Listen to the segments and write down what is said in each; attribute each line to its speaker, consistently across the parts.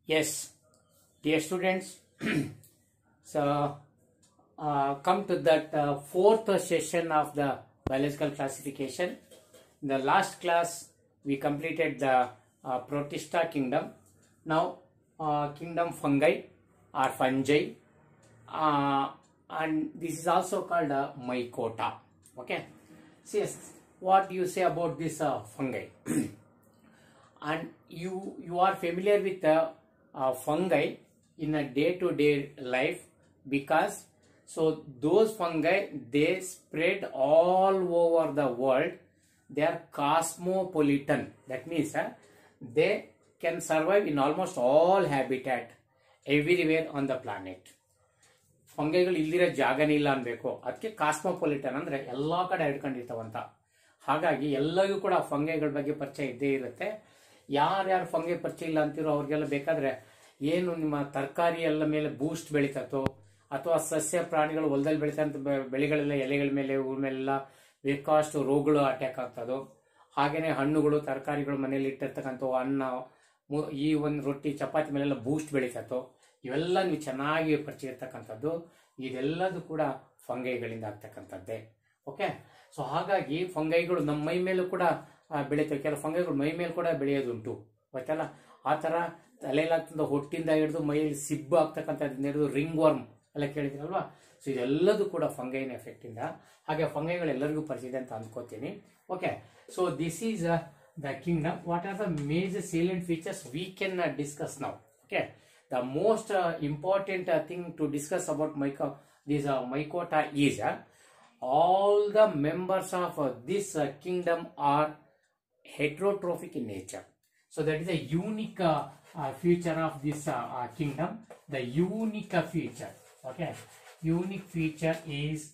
Speaker 1: Yes, dear students, so uh, come to that uh, fourth session of the biological classification. In the last class, we completed the uh, Protista kingdom. Now, uh, kingdom fungi or fungi, uh, and this is also called uh, mycota. Okay, so yes, what do you say about this uh, fungi? and you you are familiar with the uh, fungi in a day to day life because so those fungi they spread all over the world they are cosmopolitan that means uh, they can survive in almost all habitat everywhere on the planet ಫಂಗೈಗಳು ಇಲ್ಲಿರೋ ಜಾಗನೇ ಇಲ್ಲ ಅನ್ಬೇಕು ಅದಕ್ಕೆ ಕಾಸ್ಮೋಪೊಲಿಟನ್ ಅಂದ್ರೆ ಎಲ್ಲಾ ಕಡೆ ಹಿಡ್ಕೊಂಡಿರ್ತಾವಂತ ಹಾಗಾಗಿ ಎಲ್ಲರಿಗೂ ಕೂಡ ಫಂಗೈಗಳ ಬಗ್ಗೆ ಪರಿಚಯ ಇದ್ದೇ ಇರುತ್ತೆ ಯಾರ್ಯಾರು ಫಂಗೈ ಪರಿಚಯ ಇಲ್ಲ ಅಂತಿರೋ ಅವ್ರಿಗೆಲ್ಲ ಬೇಕಾದ್ರೆ ಏನು ನಿಮ್ಮ ತರಕಾರಿ ಎಲ್ಲ ಮೇಲೆ ಬೂಸ್ಟ್ ಬೆಳೀತತ್ತೋ ಅಥವಾ ಸಸ್ಯ ಪ್ರಾಣಿಗಳು ಹೊಲದಲ್ಲಿ ಬೆಳೀತಂತ ಬೆ- ಬೆಳೆಗಳೆಲ್ಲ ಎಲೆಗಳ ಮೇಲೆ ಹೂವಿನ ಮೇಲೆಲ್ಲ ಬೇಕಾಷ್ಟು ರೋಗಗಳು ಅಟ್ಯಾಕ್ ಆಗ್ತದೋ ಹಾಗೇನೆ ಹಣ್ಣುಗಳು ತರಕಾರಿಗಳು ಮನೆಯಲ್ಲಿ ಇಟ್ಟಿರ್ತಕ್ಕಂಥವು ಅನ್ನ ಮು- ಈ ಒಂದು ರೊಟ್ಟಿ ಚಪಾತಿ ಮೇಲೆಲ್ಲ ಬೂಸ್ಟ್ ಬೆಳೀತತ್ತೋ ಇವೆಲ್ಲ ನೀವು ಚೆನ್ನಾಗಿ ಪರಿಚಯ ಇರ್ತಕ್ಕಂಥದ್ದು ಇದೆಲ್ಲದು ಕೂಡ ಫಂಗೈಗಳಿಂದ ಆಗ್ತಕ್ಕಂಥದ್ದೇ ಓಕೆ ಸೊ ಹಾಗಾಗಿ ಫಂಗೈಗಳು ನಮ್ಮ ಮೈ ಮೇಲೂ ಕೂಡ ಆ, ಬೆಳೀತವೆ ಕೆಲವು ಫಂಗೈಗಳು ಮೈ ಮೇಲೆ ಕೂಡ ಬೆಳೆಯೋದುಂಟು ಗೊತ್ತಲ್ಲ ಆ ಥರ ತಲೆಯಲ್ಲಾಗ್ತದ ಹೊಟ್ಟಿಂದ ಹಿಡಿದು ಮೈಯಲ್ಲಿ ಸಿಬ್ಬು ಆಗ್ತಕ್ಕಂಥದ್ದು ಹಿಡಿದು ರಿಂಗ್ ವರ್ಮ್ ಎಲ್ಲ ಕೇಳಿದ್ರಲ್ವಾ ಸೊ ಇದೆಲ್ಲದೂ ಕೂಡ ಫಂಗೈನ ಎಫೆಕ್ಟ್ ಇಂದ ಹಾಗೆ ಫಂಗೈಗಳು ಎಲ್ಲರಿಗೂ ಪರಿಚಯ ಇದೆ ಅಂತ ಅನ್ಕೋತೀನಿ okay so this is the kingdom what are the major salient features we can discuss now okay the most important thing to discuss about myco this mycota is all the members of uh, this uh, kingdom are heterotrophic in nature. So that is a unique uh, uh, feature of this uh, uh, kingdom. The unique uh, feature, okay, unique feature is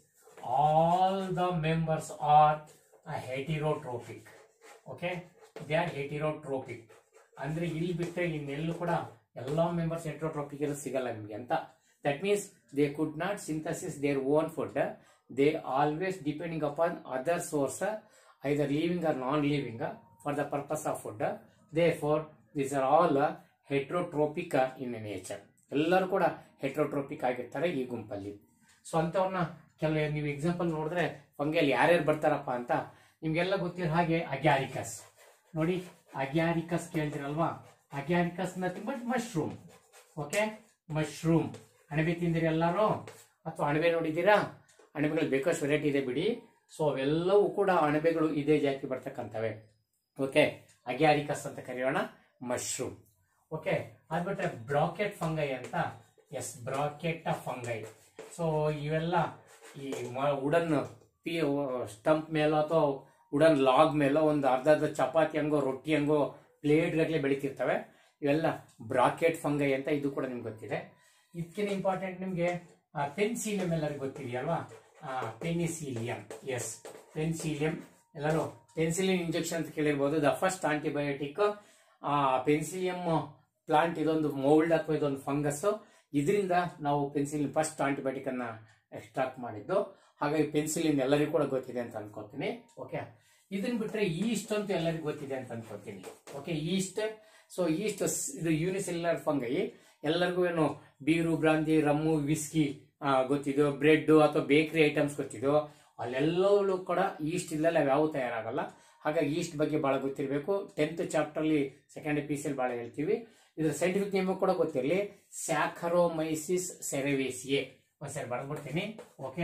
Speaker 1: all the members are uh, heterotrophic. Okay, they are heterotrophic. ಅಂದ್ರೆ ಇಲ್ಲಿ ಬಿಟ್ಟರೆ ಇನ್ನೆಲ್ಲೂ ಕೂಡ ಎಲ್ಲಾ members ಹೆಟ್ರೋಟ್ರೋಪಿಕ್ ಎಲ್ಲ ಸಿಗಲ್ಲ ನಿಮಗೆ ಅಂತ that means they could not synthesis their own food they always depending upon other source either living or non living for the purpose of food they for these are all heterotrophic in nature ಎಲ್ಲರೂ ಕೂಡ ಹೆಟ್ರೋಟ್ರೋಪಿಕ್ ಆಗಿರ್ತಾರೆ ಈ ಗುಂಪಲ್ಲಿ so ಅಂತವ್ರನ್ನ ಕೆಲವು ನೀವು example ನೋಡಿದ್ರೆ fungal ಯಾರ್ಯಾರು ಬರ್ತಾರಪ್ಪ ಅಂತ ನಿಮ್ಗೆಲ್ಲ ಗೊತ್ತಿರೋ ಹಾಗೆ ಅಗ್ಯಾರಿಕಸ್ ನೋಡಿ ಅಗ್ಯಾರಿಕಸ್ ಕೇಳ್ತಿರಲ್ವಾ agaricus nothing but mushroom okay mushroom ಅಣಬೆ ತಿಂದಿರಿ ಎಲ್ಲರೂ ಅಥವಾ ಅಣಬೆ ನೋಡಿದ್ದೀರಾ ಅಣಬೆಗಳು ಬೇಕಷ್ಟು ವೆರೈಟಿ ಇದೆ ಬಿಡಿ ಸೊ ಅವೆಲ್ಲವೂ ಕೂಡ ಅಣಬೆಗಳು ಇದೇ ಜಾತಿ ಬರ್ತಕ್ಕಂಥವೆ ಓಕೆ ಅಗ್ಯಾರಿಕಸ್ ಅಂತ ಕರೆಯೋಣ ಮಶ್ರೂಮ್ ಓಕೆ ಅದ್ ಬಿಟ್ರೆ ಬ್ರಾಕೆಟ್ ಫಂಗೈ ಅಂತ ಎಸ್ ಬ್ರಾಕೆಟ್ ಫಂಗೈ ಸೊ ಇವೆಲ್ಲ ಈ ವುಡನ್ ಪಿ ಸ್ಟಂಪ್ ಮೇಲೋ ಅಥವಾ ವುಡನ್ ಲಾಗ್ ಮೇಲೋ ಒಂದು ಅರ್ಧ ಅರ್ಧ ಚಪಾತಿ ಹಂಗೋ ರೊಟ್ಟಿ ಹಂಗೋ ಪ್ಲೇಟ್ ಗಟ್ಟಲೆ ಬೆಳಿತಿರ್ತವೆ ಇವೆಲ್ಲ ಬ್ರಾಕೆಟ್ ಫಂಗೈ ಅಂತ ಇದು ಕೂಡ ನಿಮ್ಗೆ ಗೊತ್ತಿದೆ ಇದಕ್ಕಿಂತ ಇಂಪಾರ್ಟೆಂಟ್ ನಿಮ್ಗೆ ಪೆನ್ಸಿಲಿಯಂ ಎಲ್ಲರಿಗೂ ಗೊತ್ತಿದೆಯಲ್ವಾ ಪೆನಿಸಿಲಿಯಂ ಎಸ್ ಪೆನ್ಸಿಲಿಯಂ ಎಲ್ಲರೂ ಪೆನ್ಸಿಲಿನ್ ಇಂಜೆಕ್ಷನ್ ಅಂತ ಕೇಳಿರ್ಬೋದು the first antibiotic Penicillium plant ಇದೊಂದು ಮೌಲ್ಡ್ ಅಥವಾ ಇದೊಂದು ಫಂಗಸ್ ಇದರಿಂದ ನಾವು ಪೆನ್ಸಿಲಿನ್ ಫಸ್ಟ್ ಆಂಟಿಬಯೋಟಿಕ್ ಅನ್ನ ಎಕ್ಸ್ಟ್ರಾಕ್ಟ್ ಮಾಡಿದ್ದು ಹಾಗಾಗಿ ಪೆನ್ಸಿಲಿನ್ ಎಲ್ಲರಿಗೂ ಕೂಡ ಗೊತ್ತಿದೆ ಅಂತ ಅನ್ಕೋತೀನಿ ಓಕೆ ಇದನ್ನ ಬಿಟ್ರೆ ಈಸ್ಟ್ ಅಂತೂ ಎಲ್ಲರಿಗೂ ಗೊತ್ತಿದೆ ಅಂತ ಅನ್ಕೋತೀನಿ ಓಕೆ ಈಸ್ಟ್ ಸೊ ಈಸ್ಟ್ ಇದು ಯೂನಿಸೆಲ್ಯುಲರ್ ಫಂಗೈ ಎಲ್ಲರಿಗೂ ಏನು ಬೀರು ಬ್ರಾಂದಿ ರಮ್ಮು ವಿಸ್ಕಿ ಗೊತ್ತಿದೋ ಬ್ರೆಡ್ ಅಥವಾ ಬೇಕರಿ ಐಟಮ್ಸ್ ಗೊತ್ತಿದೋ ಅಲ್ಲೆಲ್ಲವೂ ಕೂಡ ಈಸ್ಟ್ ಇಲ್ಲಲ್ಲ ಯಾವ ತಯಾರಾಗಲ್ಲ ಹಾಗಾಗಿ ಈಸ್ಟ್ ಬಗ್ಗೆ ಬಹಳ ಗೊತ್ತಿರಬೇಕು ಟೆಂತ್ ಚಾಪ್ಟರ್ ಅಲ್ಲಿ ಸೆಕೆಂಡ್ ಪಿ ಸಿ ಬಹಳ ಹೇಳ್ತೀವಿ ಇದ್ರ ಸೈಂಟಿಫಿಕ್ ನೇಮ್ ಕೂಡ ಗೊತ್ತಿರಲಿ ಸ್ಯಾಖರೋಮೈಸಿಸ್ ಸೆರೆವೇಸಿಯೆ ಸರಿ ಬರ್ದ್ಬಿಡ್ತೀನಿ ಓಕೆ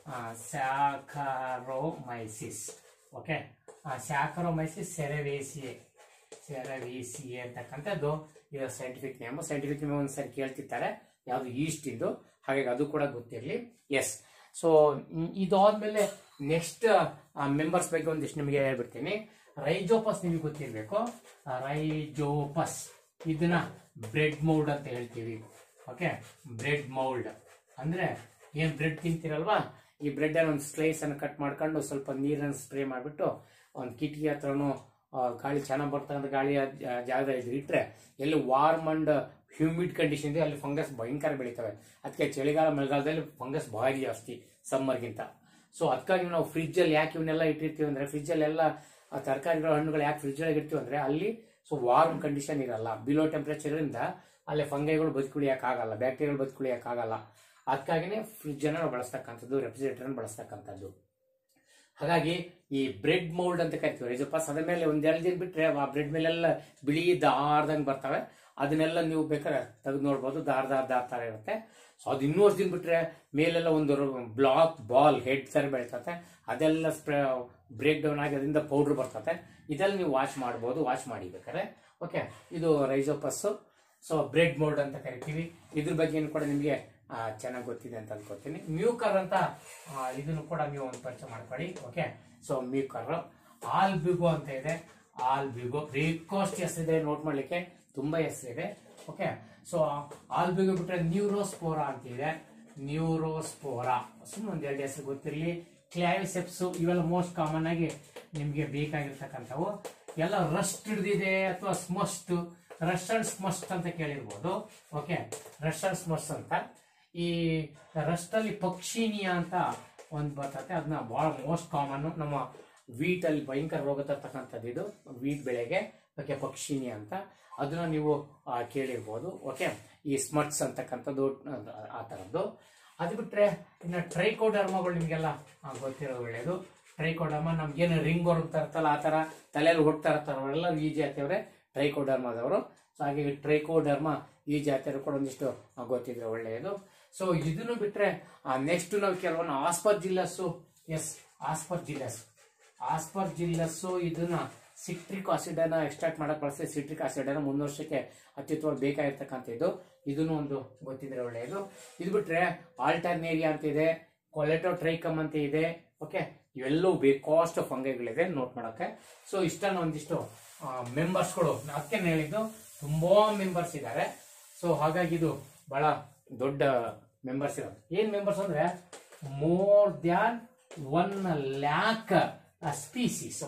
Speaker 1: ಸ್ಯಾಖರೋಮೈಸಿಸ್ ಓಕೆ ಸ್ಯಾಖರೋಮೈಸಿಸ್ ಸೆರೆವೇಸಿಯೆ ಸೆರವೇಸಿಯೆ ಅಂತಕ್ಕಂಥದ್ದು ಇದರ ಸೈಂಟಿಫಿಕ್ ನೇಮ್ ಸೈಂಟಿಫಿಕ್ ನೇಮ್ ಒಂದ್ಸರಿ ಕೇಳ್ತಿರ್ತಾರೆ ಯಾವುದು ಈಸ್ಟ್ ಇದ್ದು ಹಾಗಾಗಿ ಅದು ಕೂಡ ಗೊತ್ತಿರಲಿ ಎಸ್ ಸೊ ಇದಾದ್ಮೇಲೆ ನೆಕ್ಸ್ಟ್ ಮೆಂಬರ್ಸ್ ಬಗ್ಗೆ ಒಂದಿಷ್ಟು ನಿಮಗೆ ಹೇಳ್ಬಿಡ್ತೀನಿ ರೈಜೋಪಸ್ ನಿಮಗೆ ಗೊತ್ತಿರಬೇಕು ರೈಜೋಪಸ್ ಇದನ್ನ ಬ್ರೆಡ್ ಮೌಲ್ಡ್ ಅಂತ ಹೇಳ್ತೀವಿ ಓಕೆ ಬ್ರೆಡ್ ಮೌಲ್ಡ್ ಅಂದ್ರೆ ಏನ್ ಬ್ರೆಡ್ ತಿಂತೀರಲ್ವಾ ಈ ಬ್ರೆಡ್ ಒಂದು ಸ್ಲೈಸ್ ಅನ್ನು ಕಟ್ ಮಾಡ್ಕೊಂಡು ಸ್ವಲ್ಪ ನೀರನ್ನು ಸ್ಪ್ರೇ ಮಾಡಿಬಿಟ್ಟು ಒಂದು ಕಿಟಕಿ ಹತ್ರನೂ ಆ, ಗಾಳಿ ಚೆನ್ನಾಗಿ ಬರ್ತಕ್ಕಂಥ ಗಾಳಿ ಜಾಗದಲ್ಲಿ ಇಟ್ರೆ ಎಲ್ಲಿ ವಾರ್ಮ್ ಅಂಡ್ ಹ್ಯೂಮಿಡ್ ಕಂಡೀಷನ್ ಇದೆ ಅಲ್ಲಿ ಫಂಗಸ್ ಭಯಂಕರ ಬೆಳಿತವೆ ಅದಕ್ಕೆ ಚಳಿಗಾಲ ಮಳೆಗಾಲದಲ್ಲಿ ಫಂಗಸ್ ಭಾರಿ ಜಾಸ್ತಿ ಸಮ್ಮರ್ಗಿಂತ ಸೊ ಅದಕ್ಕಾಗಿ ನಾವು ಫ್ರಿಜ್ ಅಲ್ಲಿ ಯಾಕೆ ಇವನ್ನೆಲ್ಲ ಇಟ್ಟಿರ್ತೀವಿ ಅಂದ್ರೆ ಫ್ರಿಜ್ ಅಲ್ಲಿ ಎಲ್ಲ ಆ ತರಕಾರಿಗಳು ಹಣ್ಣುಗಳು ಯಾಕೆ ಫ್ರಿಜ್ ಒಳಗೆ ಇರ್ತೀವಿ ಅಂದ್ರೆ ಅಲ್ಲಿ ಸೊ ವಾರ್ಮ್ ಕಂಡೀಷನ್ ಇರಲ್ಲ ಬಿಲೋ ಟೆಂಪರೇಚರ್ ಇಂದ ಅಲ್ಲಿ ಫಂಗೈಗಳು ಬದುಕುಳಿಯೋಕ್ಕಾಗಲ್ಲ ಬ್ಯಾಕ್ಟೀರಿಯಾಗಳು ಬದುಕುಳಿಯೋಕ್ಕಾಗಲ್ಲ ಅದಕ್ಕಾಗಿನೇ ಫ್ರಿಜ್ಜನ್ನು ನಾವು ಬಳಸ್ತಕ್ಕಂಥದ್ದು ರೆಫ್ರಿಜರೇಟರ್ನ ಬಳಸ್ತಕ್ಕಂಥದ್ದು ಹಾಗಾಗಿ ಈ ಬ್ರೆಡ್ ಮೌಲ್ಡ್ ಅಂತ ಕರಿತೀವಿ ರೈಜೋಪಾಸ್ ಅದ್ರ ಮೇಲೆ ಒಂದೆರಡು ದಿನ ಬಿಟ್ರೆ ಆ ಬ್ರೆಡ್ ಮೇಲೆಲ್ಲ ಬಿಳಿ ದಾರ್ದಂಗೆ ಬರ್ತವೆ ಅದನ್ನೆಲ್ಲ ನೀವು ಬೇಕಾದ್ರೆ ತೆಗೆದು ನೋಡ್ಬೋದು ದಾರ್ ದಾರ್ ದಾರ್ ತರ ಇರುತ್ತೆ ಸೊ ಅದು ಇನ್ನೂ ವರ್ಷ ದಿನ ಬಿಟ್ರೆ ಮೇಲೆಲ್ಲ ಒಂದು ಬ್ಲಾಕ್ ಬಾಲ್ ಹೆಡ್ ತರ ಬೆಳಿತತೆ ಅದೆಲ್ಲ ಸ್ಪ್ರೇ ಬ್ರೇಕ್ ಡೌನ್ ಆಗಿ ಅದರಿಂದ ಪೌಡ್ರ್ ಬರ್ತತೆ ಇದೆಲ್ಲ ನೀವು ವಾಶ್ ಮಾಡ್ಬೋದು ವಾಶ್ ಮಾಡಿ ಬೇಕಾದ್ರೆ ಓಕೆ ಇದು ರೈಸೋಪಸ್ಸು ಸೊ ಬ್ರೆಡ್ ಮೋಲ್ಡ್ ಅಂತ ಕರಿತೀವಿ ಇದ್ರ ಬಗ್ಗೆ ಕೂಡ ನಿಮಗೆ ಚೆನ್ನಾಗಿ ಗೊತ್ತಿದೆ ಅಂತ ಅನ್ಕೋತೀನಿ ಮ್ಯೂಕರ್ ಅಂತ ಆ, ಇದನ್ನು ಕೂಡ ನೀವು ಒಂದು ಪರಿಚಯ ಮಾಡ್ಕೊಳ್ಳಿ okay so Mucor Albugo ಅಂತ ಇದೆ ಆಲ್ ಬಿಗೋ ಬೇಕಾಸ್ಟ್ ಹೆಸರಿದೆ ನೋಟ್ ಮಾಡ್ಲಿಕ್ಕೆ ತುಂಬಾ ಹೆಸರಿದೆ ಓಕೆ ಸೊ ಆಲ್ ಬಿಗೋ ಬಿಟ್ರೆ ನ್ಯೂರೋಸ್ಪೋರಾ ಅಂತ ಇದೆ ನ್ಯೂರೋಸ್ಪೋರಾ ಸುಮ್ಮನೆ ಒಂದ್ ಎರಡು ಹೆಸರು ಗೊತ್ತಿರಲಿ ಕ್ಲಾವಿಸೆಪ್ಸ್ ಇವೆಲ್ಲ ಮೋಸ್ಟ್ ಕಾಮನ್ ಆಗಿ ನಿಮ್ಗೆ ಬೇಕಾಗಿರ್ತಕ್ಕಂಥವು ಎಲ್ಲ ರಸ್ಟ್ ಹಿಡ್ದಿದೆ ಅಥವಾ ಸ್ಮಸ್ಟ್ ರಸ್ಟ್ ಅಂಡ್ ಸ್ಮಸ್ಟ್ ಅಂತ ಕೇಳಿರ್ಬೋದು ಓಕೆ ರಸ್ಟ್ ಅಂಡ್ ಸ್ಮಸ್ಟ್ ಅಂತ ಈ ರಸ್ಟ್ ಅಲ್ಲಿ ಪಕ್ಷಿನಿಯ ಅಂತ ಒಂದು ಬರ್ತದೆ ಅದನ್ನ ಬಹಳ ಮೋಸ್ಟ್ ಕಾಮನ್ ನಮ್ಮ ವೀಟ್ ಅಲ್ಲಿ ಭಯಂಕರ ರೋಗ ತರ್ತಕ್ಕಂಥದ್ದು ಇದು ವೀಟ್ ಬೆಳೆಗೆ ಓಕೆ ಪಕ್ಷಿನಿ ಅಂತ ಅದನ್ನ ನೀವು ಆ, ಕೇಳಿರ್ಬೋದು ಓಕೆ ಈ ಸ್ಮಟ್ಸ್ ಅಂತಕ್ಕಂಥದ್ದು ಆ, ಆ ಥರದ್ದು ಅದು ಬಿಟ್ರೆ ಇನ್ನು ಟ್ರೈಕೋಡರ್ಮಗಳು ನಿಮಗೆಲ್ಲ ಆ, ಗೊತ್ತಿರೋದು ಒಳ್ಳೆಯದು ಟ್ರೈಕೋಡರ್ಮ ನಮ್ಗೇನು ರಿಂಗ್ ವರ್ಮ್ ತರ್ತಲ್ಲ ಆ ಥರ ತಲೆಯಲ್ಲಿ ಹೊಡ್ತಾ ಇರ್ತಾರವರೆಲ್ಲ ಈ ಜಾತಿಯವರೇ ಟ್ರೈಕೋಡರ್ಮದವರು ಸೊ ಹಾಗೆ ಟ್ರೈಕೋಡರ್ಮ ಈ ಜಾತಿಯವರು ಕೂಡ ಒಂದಿಷ್ಟು ಆ, ಗೊತ್ತಿದ್ರೆ ಒಳ್ಳೆಯದು ಸೊ ಇದನ್ನು ಬಿಟ್ರೆ ನೆಕ್ಸ್ಟ್ ನಾವು ಕೆಲವೊಂದು Aspergillus yes Aspergillus Aspergillus ಇದನ್ನ ಸಿಟ್ರಿಕ್ ಆಸಿಡ್ ಅನ್ನ ಎಕ್ಸ್ಟ್ರಾಕ್ಟ್ ಮಾಡಕ್ ಬಳಸ್ತೀವಿ ಸಿಟ್ರಿಕ್ ಆಸಿಡ್ ಅನ್ನ ಮುಂದ್ ವರ್ಷಕ್ಕೆ ಅತ್ಯುತ್ತವಾಗಿ ಬೇಕಾಗಿರ್ತಕ್ಕಂಥ ಇದು ಇದನ್ನು ಒಂದು ಗೊತ್ತಿದ್ರೆ ಒಳ್ಳೆಯದು ಇದು ಬಿಟ್ರೆ ಆಲ್ಟರ್ನೇರಿಯಾ ಅಂತ ಇದೆ ಕೊಲೆಟೋ ಟ್ರೈಕಮ್ ಅಂತ ಇದೆ ಓಕೆ ಇವೆಲ್ಲವೂ ಬೇಕಾಷ್ಟು ಫಂಗೈಗಳಿದೆ ನೋಟ್ ಮಾಡಕ್ಕೆ ಸೊ ಇಷ್ಟನ್ನ ಒಂದಿಷ್ಟು ಮೆಂಬರ್ಸ್ಗಳು ಅದಕ್ಕೆ ಹೇಳಿದ್ದು ತುಂಬಾ ಮೆಂಬರ್ಸ್ ಇದ್ದಾರೆ ಸೊ ಹಾಗಾಗಿ ಇದು ಬಹಳ ದೊಡ್ಡ ಮೆಂಬರ್ಸ್ ಇರೋದು ಏನ್ ಮೆಂಬರ್ಸ್ ಅಂದ್ರೆ more than one lakh species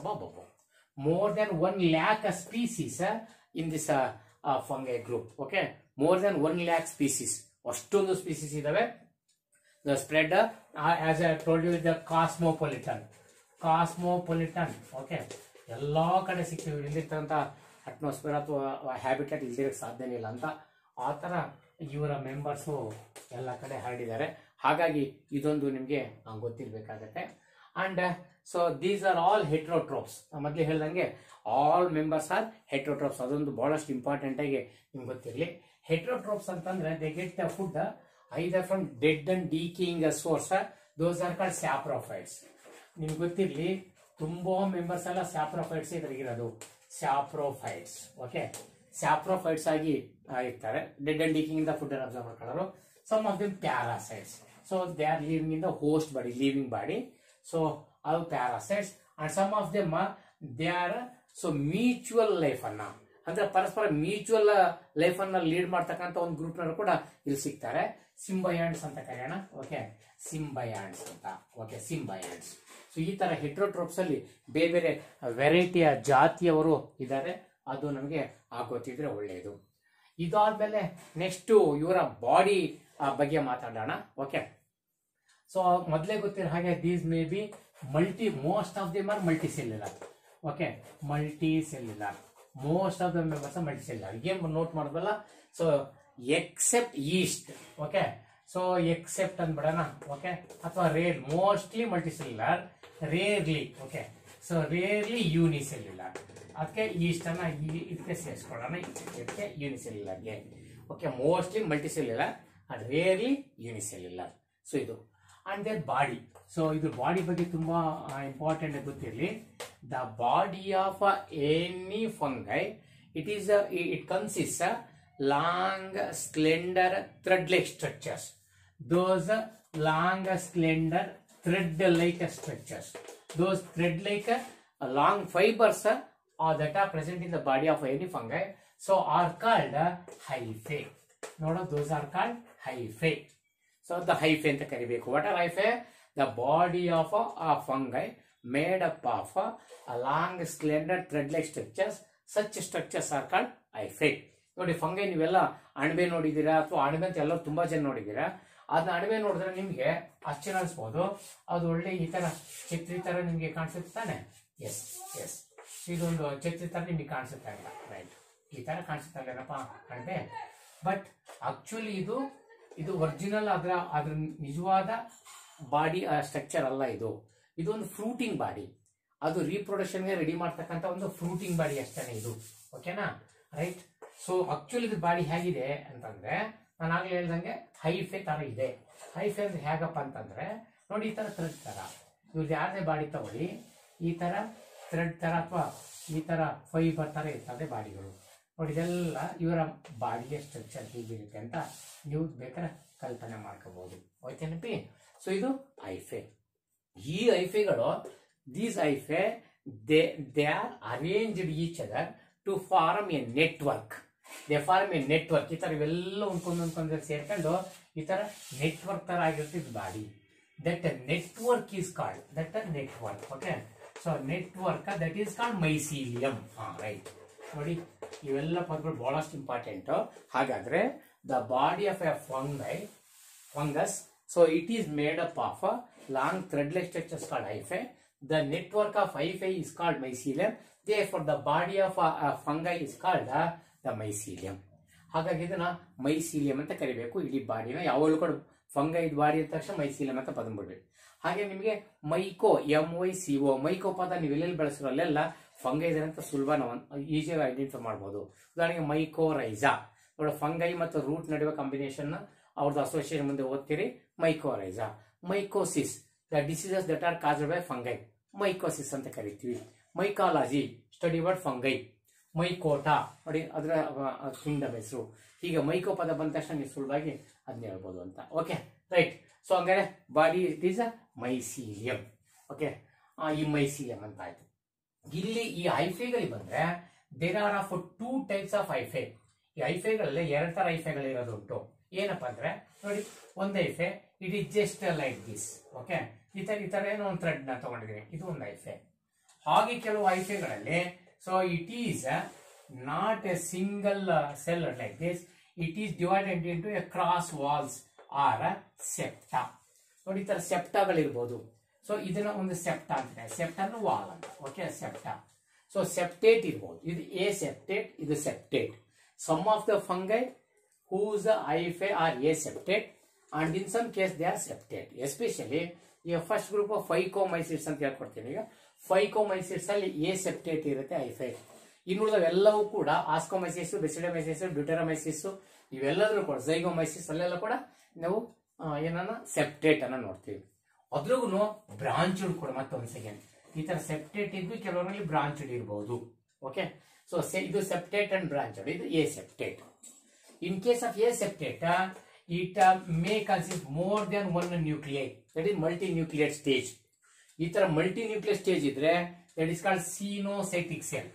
Speaker 1: more than one lakh species in this fungi group okay more than one lakh species ಅಷ್ಟೊಂದು ಸ್ಪೀಸೀಸ್ ಇದಾವೆ the spread uh, as I told you the cosmopolitan cosmopolitan okay ಎಲ್ಲಾ ಕಡೆ ಸಿಗ್ತೀವಿ ಇಲ್ಲಿರ್ತಕ್ಕಂಥ atmosphere ಅಥವಾ habitat ಇಲ್ದಿರಕ್ಕೆ ಸಾಧ್ಯನೇ ಇಲ್ಲ ಅಂತ ಆ ಥರ ಇವರ ಮೆಂಬರ್ಸು ಎಲ್ಲ ಕಡೆ ಹರಡಿದ್ದಾರೆ ಹಾಗಾಗಿ ಇದೊಂದು ನಿಮಗೆ ಗೊತ್ತಿರಬೇಕಾಗತ್ತೆ and so these are all heterotrophs ಮೊದಲೇ ಹೇಳ್ದಂಗೆ ಆಲ್ ಮೆಂಬರ್ಸ್ ಆರ್ ಹೆಟ್ರೋಟ್ರೋಪ್ಸ್ ಅದೊಂದು ಬಹಳಷ್ಟು ಇಂಪಾರ್ಟೆಂಟ್ ಆಗಿ ನಿಮ್ಗೆ ಗೊತ್ತಿರಲಿ ಹೆಟ್ರೋಟ್ರೋಪ್ಸ್ ಅಂತಂದ್ರೆ they get the food either from dead and decaying source those are called saprophytes ನಿಮ್ಗೆ ಗೊತ್ತಿರಲಿ ತುಂಬಾ ಮೆಂಬರ್ಸ್ ಎಲ್ಲ ಸ್ಯಾಪ್ರೋಫೈಟ್ಸ್ ಇದ್ರಾಗಿರೋದು ಸ್ಯಾಪ್ರೋಫೈಟ್ಸ್ ಓಕೆ ಸ್ಯಾಪ್ರೋಫೈಟ್ಸ್ ಆಗಿ ಆ, ಇರ್ತಾರೆ ಡೆಡ್ ಅಂಡ್ ಡೀಕಿಂಗ್ ಇಂದ ಫುಡ್ ಅಬ್ಸರ್ವ್ ಮಾಡ್ಕೊಳ್ಳೋರು some of them parasites so they are living in the host body living body so ಅದು parasites and some of them they are so mutual life ಅನ್ನ ಅಂದ್ರೆ ಪರಸ್ಪರ mutual life ಅನ್ನ lead ಮಾಡ್ತಕ್ಕಂಥ ಒಂದು group ನವರು ಕೂಡ ಇಲ್ಲಿ ಸಿಗ್ತಾರೆ ಸಿಂಬಯಾಂಡ್ಸ್ ಅಂತ ಕರೆಯೋಣ ಓಕೆ ಸಿಂಬಯಾಂಡ್ಸ್ ಅಂತ ಓಕೆ ಸಿಂಬಯಾಂಡ್ಸ್ ಸೊ ಈ ತರ ಹೆಟ್ರೋಟ್ರೋಪ್ಸ್ ಅಲ್ಲಿ ಬೇರೆ ಬೇರೆ ವೆರೈಟಿಯ ಜಾತಿಯವರು ಇದ್ದಾರೆ ಅದು ನಮಗೆ ಗೊತ್ತಿದ್ರೆ ಒಳ್ಳೆಯದು ಇದಾದ್ಮೇಲೆ ನೆಕ್ಸ್ಟ್ ಇವರ ಬಾಡಿ ಬಗ್ಗೆ ಮಾತಾಡೋಣ ಓಕೆ ಸೊ ಮೊದಲೇ ಗೊತ್ತಿರೋ ಹಾಗೆ these may be multi most of them are multicellular okay multicellular most of the members multicellular ಏನ್ ನೋಟ್ ಮಾಡೋದಲ್ಲ so except yeast okay so except ಅಂದ್ಬಿಡೋಣ ಓಕೆ ಅಥವಾ rare mostly multicellular rarely okay so rarely unicellular ಅದಕ್ಕೆ yeast ಅನ್ನ ಈ- ಇದಕ್ಕೆ ಸೇರಿಸ್ಕೊಳ್ಳೋಣ ಇದಕ್ಕೆ ಯೂನಿಸೆಲ್ಯುಲರ್ಗೆ okay mostly multicellular rarely unicellular so ಇದು ಅಂಡ್ ದೇರ್ ಬಾಡಿ ಸೊ ಇದು ಬಾಡಿ ಬಗ್ಗೆ ತುಂಬಾ ಇಂಪಾರ್ಟೆಂಟ್ ಗೊತ್ತಿರಲಿ the body of any fungi it is it consist long slender thread like structures those long slender thread like structures those thread like long fibres that are present in the body of any fungi so are called hyphae ನೋಡೋ those are called hyphae so the hyphae ಅಂತ ಕರಿಬೇಕು what are hyphae the body of a fungi made up of long slender thread like structures such structures are called hyphae ನೋಡಿ fungi ನೀವೆಲ್ಲ ಅಣಬೆ ನೋಡಿದ್ದೀರಾ ಅಥವಾ ಅಣಬೆ ಅಂತ ಎಲ್ಲರೂ ತುಂಬಾ ಜನ ನೋಡಿದ್ದೀರಾ ಅದನ್ನ ಅಣಬೆ ನೋಡಿದ್ರೆ ನಿಮ್ಗೆ ಆಶ್ಚರ್ಯ ಅನ್ಸ್ಬೋದು ಅದು ಒಳ್ಳೆ ಈ ತರ ಚಿತ್ರಿ ತರ ನಿಮ್ಗೆ ಕಾಣಿಸುತ್ತೆ ತಾನೆ ಎಸ್ ಎಸ್ ಇದೊಂದು ಚಿತ್ರಿ ತರ ನಿಮ್ಗೆ ಕಾಣಿಸುತ್ತಾ ಇಲ್ಲ ರೈಟ್ ಈ ತರ ಕಾಣಿಸುತ್ತಾ ಇಲ್ಲನಪ್ಪ ಅಣಬೆ ಬಟ್ ಆಕ್ಚುಲಿ ಇದು ಇದು ಒರಿಜಿನಲ್ ಅದರ ಅದ್ರ ನಿಜವಾದ ಬಾಡಿ ಸ್ಟ್ರಕ್ಚರ್ ಅಲ್ಲ ಇದು ಇದೊಂದು ಫ್ರೂಟಿಂಗ್ ಬಾಡಿ ಅದು ರೀಪ್ರೊಡಕ್ಷನ್ಗೆ ರೆಡಿ ಮಾಡ್ತಕ್ಕಂಥ ಒಂದು ಫ್ರೂಟಿಂಗ್ ಬಾಡಿ ಅಷ್ಟೇ ಇದು ಓಕೆನಾ ರೈಟ್ ಸೊ ಆಕ್ಚುಲಿ ಇದು ಬಾಡಿ ಹೇಗಿದೆ ಅಂತಂದ್ರೆ ನಾನು ಆಗ್ಲೇ ಹೇಳ್ದಂಗೆ ಹೈಫೆ ತರ ಇದೆ ಹೈಫೆ ಅಂದ್ರೆ ಹೇಗಪ್ಪ ಅಂತಂದ್ರೆ ನೋಡಿ ಈ ತರ ಥ್ರೆಡ್ ತರ ಇವ್ರದ್ದು ಯಾರದೇ ಬಾಡಿ ತಗೊಳ್ಳಿ ಈ ತರ ಥ್ರೆಡ್ ತರ ಅಥವಾ ಈ ತರ ಫೈಬರ್ ತರ ಇರ್ತದೆ ಬಾಡಿಗಳು ನೋಡಿ ಇದೆಲ್ಲ ಇವರ ಬಾಡಿಯ ಸ್ಟ್ರಕ್ಚರ್ ಹೀಗಿರುತ್ತೆ ಅಂತ ನೀವು ಬೇಕಾದ್ರೆ ಕಲ್ಪನೆ ಮಾಡ್ಕೋಬಹುದು ಓಕೆನಪಿ ಸೊ ಇದು ಐಫೆ ಈ ಐಫೆಗಳು these hyphae they they are arranged each other to form a network they form a network ಈ ತರ ಇವೆಲ್ಲ ಒಂದ್ಕೊಂಡ್ ಒಂದ್ಕೊಂಡ್ ಸೇರ್ಕೊಂಡು ಈ ತರ ನೆಟ್ವರ್ಕ್ ತರ ಆಗಿರ್ತಿದ್ body that network is called that network okay so network that is called mycelium right ನೋಡಿ ಇವೆಲ್ಲ ಪದಗಳು ಬಹಳಷ್ಟು ಇಂಪಾರ್ಟೆಂಟ್ ಹಾಗಾದ್ರೆ the body of a fungi fungus. So it is made up of a long thread-like structures called hyphae. The network of hyphae is called mycelium. Therefore, the body of a, a fungi is called uh, the mycelium. ಹಾಗಾಗಿ ಇದನ್ನ mycelium ಅಂತ ಕರಿಬೇಕು ಇಡೀ ಬಾಡಿನ ಯಾವಾಗಲೂ ಕೂಡ fungi body ಅಂದ ತಕ್ಷಣ ಮೈಸೀಲಿಯಂ ಅಂತ ಪದ ಬಿಡ್ಬೇಕು ಹಾಗೆ ನಿಮಗೆ myco M Y C O myco ಪದ ನೀವು ಎಲ್ಲೆಲ್ಲಿ ಬಳಸಿರೋ ಅಲ್ಲೆಲ್ಲ ಫಂಗೈ ಇದೆ ಅಂತ ಸುಲಭ ನಾವು ಈಸಿಯಾಗಿ ಐಡೆಂಟಿಫೈ ಮಾಡ್ಬೋದು ಉದಾಹರಣೆಗೆ ಮೈಕೋ ರೈಸಾ ನೋಡಿ ಫಂಗೈ ಮತ್ತು ರೂಟ್ ನಡುವೆ ಕಾಂಬಿನೇಷನ್ ಅವ್ರದ್ದು ಅಸೋಸಿಯೇಷನ್ ಮುಂದೆ ಓದ್ತೀರಿ mycorrhiza mycosis the diseases that are caused by fungi mycosis ಅಂತ ಕರಿತೀವಿ mycology study word fungi Mycota ನೋಡಿ ಅದರ ಕಿಂಗ್ಡಮ್ ಹೆಸರು ಹೀಗೆ ಮೈಕೋ ಪದ ಬಂದ ತಕ್ಷಣ ನೀವು ಸುಲಭವಾಗಿ ಅದನ್ನ ಹೇಳ್ಬೋದು ಅಂತ ಓಕೆ ರೈಟ್ ಸೊ ಹಂಗಾರೆ body it is a mycelium okay ಈ ಮೈಸೀಲಿಯಂ ಅಂತ ಆಯ್ತು ಇಲ್ಲಿ ಈ ಐಫೆಗಳಿಗೆ ಬಂದ್ರೆ there are of two types of hyphae ಈ ಐಫೆಗಳಲ್ಲಿ ಎರಡು ತರ ಐಫೆಗಳು ಇರೋದುಂಟು ಏನಪ್ಪಾ ಅಂದ್ರೆ ನೋಡಿ ಒಂದು hyphae it is just like this okay ಈ ತರ ಈ ತರ ಏನೋ ಒಂದು ಥ್ರೆಡ್ ನ ತಗೊಂಡಿದ್ದೀನಿ ಇದು ಒಂದು ಐಫೆ ಹಾಗೆ ಕೆಲವು ಐಫೆಗಳಲ್ಲಿ so it is not a single cell like this it is divided into a cross walls or septa ನೋಡಿ ಈ ತರ ಸೆಪ್ಟಾಗಳಿರ್ಬೋದು ಸೊ ಇದನ್ನ ಒಂದು ಸೆಪ್ಟಾ ಅಂತಾರೆ ಸೆಪ್ಟಾ ಅಂದ್ರೆ ವಾಲ್ ಅಂತ ಓಕೆ ಸೆಪ್ಟಾ ಸೊ ಸೆಪ್ಟೇಟ್ ಇರ್ಬೋದು ಇದು ಎ ಸೆಪ್ಟೇಟ್ ಇದು septate some of the fungi whose hyphae are aseptate and in some case they are septate especially ಈಗ ಫಸ್ಟ್ ಗ್ರೂಪ್ ಆಫ್ ಫೈಕೋಮೈಸಿಡ್ಸ್ ಅಂತ ಹೇಳ್ಕೊಡ್ತೀನಿ ಈಗ ಫೈಕೋಮೈಸಿಡ್ಸ್ ಅಲ್ಲಿ ಎ ಸೆಪ್ಟೇಟ್ ಇರುತ್ತೆ ಐಫೈ ಇನ್ನುಳಿದವೆಲ್ಲವೂ ಕೂಡ ಆಸ್ಕೋಮೈಸಿಸ್ ಬೆಸಿಡಮೈಸಿಸ್ ಬ್ಯೂಟರಮೈಸಿಸ್ ಇವೆಲ್ಲದ್ರೂ ಕೂಡ ಝೈಗೋಮೈಸಿಸ್ ಅಲ್ಲೆಲ್ಲ ಕೂಡ ನಾವು ಆ, ಏನನ್ನ ಸೆಪ್ಟೇಟ್ ಅನ್ನ ನೋಡ್ತೀವಿ ಅದ್ರಿಗೂ ಬ್ರಾಂಚ್ ಕೂಡ ಮತ್ತೊಂದು ಸೆಕೆಂಡ್ ಈ ತರ ಸೆಪ್ಟೇಟ್ ಇದ್ದು ಕೆಲವರಲ್ಲಿ ಬ್ರಾಂಚ್ ಇರಬಹುದು ಓಕೆ ಸೊ ಇದು ಸೆಪ್ಟೇಟ್ ಅಂಡ್ ಬ್ರಾಂಚ್ ಇದು aseptate In case of aseptate, uh, it uh, may consist more than one nuclei. That is multinucleate stage. ಈ ತರ ಮಲ್ಟಿನ್ಯೂಕ್ಲಿಯರ್ ಸ್ಟೇಜ್ ಇದ್ರೆ that is called coenocytic cell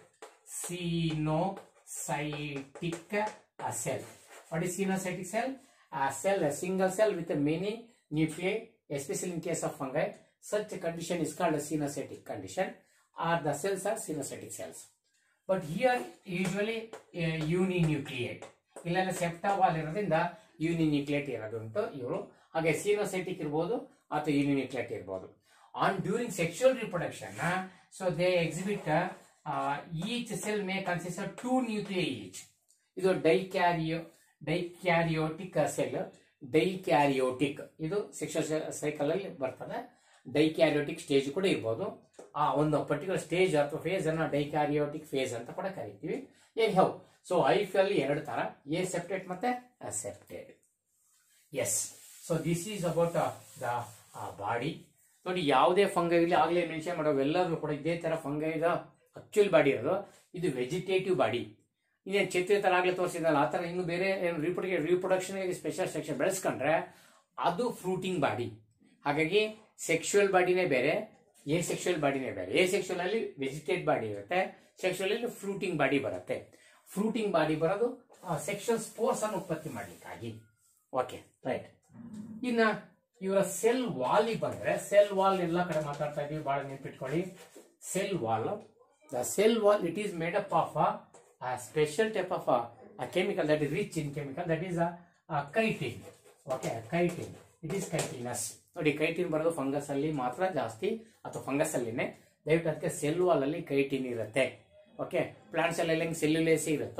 Speaker 1: coenocytic cell what is coenocytic cell a cell a single cell with a many nuclei especially in case of fungi such a condition is called a senocytic condition or the cells are senocytic cells but here usually uh, uninucleate ಇಲ್ಲೆಲ್ಲ ಸೆಪ್ಟಾ wall ಇರೋದ್ರಿಂದ ಯೂನಿನ್ಯೂಕ್ಲಿಯೇಟ್ ಇರೋದುಂಟು ಇವರು ಹಾಗೆ coenocytic ಇರ್ಬೋದು ಅಥವಾ uninucleate ಇರ್ಬೋದು on during sexual reproduction so they exhibit each cell may consist of two nuclei each ಇದು ಡೈಕ್ಯಾರಿಯೋ dikaryotic cell dikaryotic ಇದು ಸೆಕ್ಷುವಲ್ ಸೈಕಲ್ ಅಲ್ಲಿ ಬರ್ತದೆ ಡೈಕ್ಯಾರಿಯೋಟಿಕ್ ಸ್ಟೇಜ್ ಕೂಡ ಇರ್ಬೋದು ಆ ಒಂದು ಪರ್ಟಿಕ್ಯುಲರ್ ಸ್ಟೇಜ್ ಅಥವಾ ಫೇಸ್ ಅನ್ನ ಡೈಕ್ಯಾರಿಯೋಟಿಕ್ ಫೇಸ್ ಅಂತ ಕೂಡ ಕರಿತೀವಿ ಏನ್ ಹೌ ಸೊ ಐಫ್ ಅಲ್ಲಿ ಎರಡು ತರ ಎ ಸೆಪ್ಟೇಟ್ ಮತ್ತೆ septate yes so this is about the body ನೋಡಿ ಯಾವುದೇ ಫಂಗೈ ಇಲ್ಲಿ ಆಗಲೇ ಮೆನ್ಷನ್ ಮಾಡೋ ಎಲ್ಲರೂ ಕೂಡ ಇದೇ ತರ ಫಂಗೈದ ಅಕ್ಚುಲ್ ಬಾಡಿ ಇರೋದು ಇದು ವೆಜಿಟೇಟಿವ್ ಬಾಡಿ ಇದೇನು ಚಿತ್ರ ತರ ಆಗ್ಲೇ ತೋರಿಸಿದ್ನಲ್ಲ ಆ ತರ ಇನ್ನು ಬೇರೆ ಏನು ರೀಪ್ರೊಡಕ್ ರೀಪ್ರೊಡಕ್ಷನ್ ಸ್ಪೆಷಲ್ ಸೆಕ್ಷನ್ ಬೆಳೆಸ್ಕೊಂಡ್ರೆ ಅದು ಫ್ರೂಟಿಂಗ್ ಬಾಡಿ ಹಾಗಾಗಿ ಸೆಕ್ಷುವಲ್ ಬಾಡಿನೇ ಬೇರೆ ಎ ಸೆಕ್ಷುವಲ್ ಬಾಡಿನೇ ಬೇರೆ ಎ ಸೆಕ್ಷುವಲ್ ಅಲ್ಲಿ ವೆಜಿಟೇಟ್ ಬಾಡಿ ಇರುತ್ತೆ ಸೆಕ್ಷುವಲ್ ಅಲ್ಲಿ ಫ್ರೂಟಿಂಗ್ ಬಾಡಿ ಬರುತ್ತೆ ಫ್ರೂಟಿಂಗ್ ಬಾಡಿ ಬರೋದು ಸೆಕ್ಷುವಲ್ ಸ್ಪೋರ್ಸ್ ಅನ್ನು ಉತ್ಪತ್ತಿ ಮಾಡ್ಲಿಕ್ಕಾಗಿ ಓಕೆ ರೈಟ್ ಇನ್ನ ಇವರ ಸೆಲ್ ವಾಲ್ ಬಂದ್ರೆ ಸೆಲ್ ವಾಲ್ ಎಲ್ಲ ಕಡೆ ಮಾತಾಡ್ತಾ ಇದೀವಿ ಬಹಳ ನೆನ್ಪಿಟ್ಕೊಳ್ಳಿ cell wall the cell wall it is made up of a special type of a, a chemical that is rich in chemical that is a, a chitin okay chitin it is chitinous ನೋಡಿ chitin ಬರೋದು fungus ಅಲ್ಲಿ ಮಾತ್ರ ಜಾಸ್ತಿ ಅಥವಾ fungus ಅಲ್ಲಿನೇ ದಯವಿಟ್ಟು ಅದಕ್ಕೆ cell wall ಅಲ್ಲಿ ಕೈಟಿನ್ ಇರುತ್ತೆ ಓಕೆ ಪ್ಲಾಂಟ್ಸ್ ಅಲ್ಲಿ ಹೆಂಗ್ ಸೆಲ್ಯುಲೇಸ್ ಇರುತ್ತೋ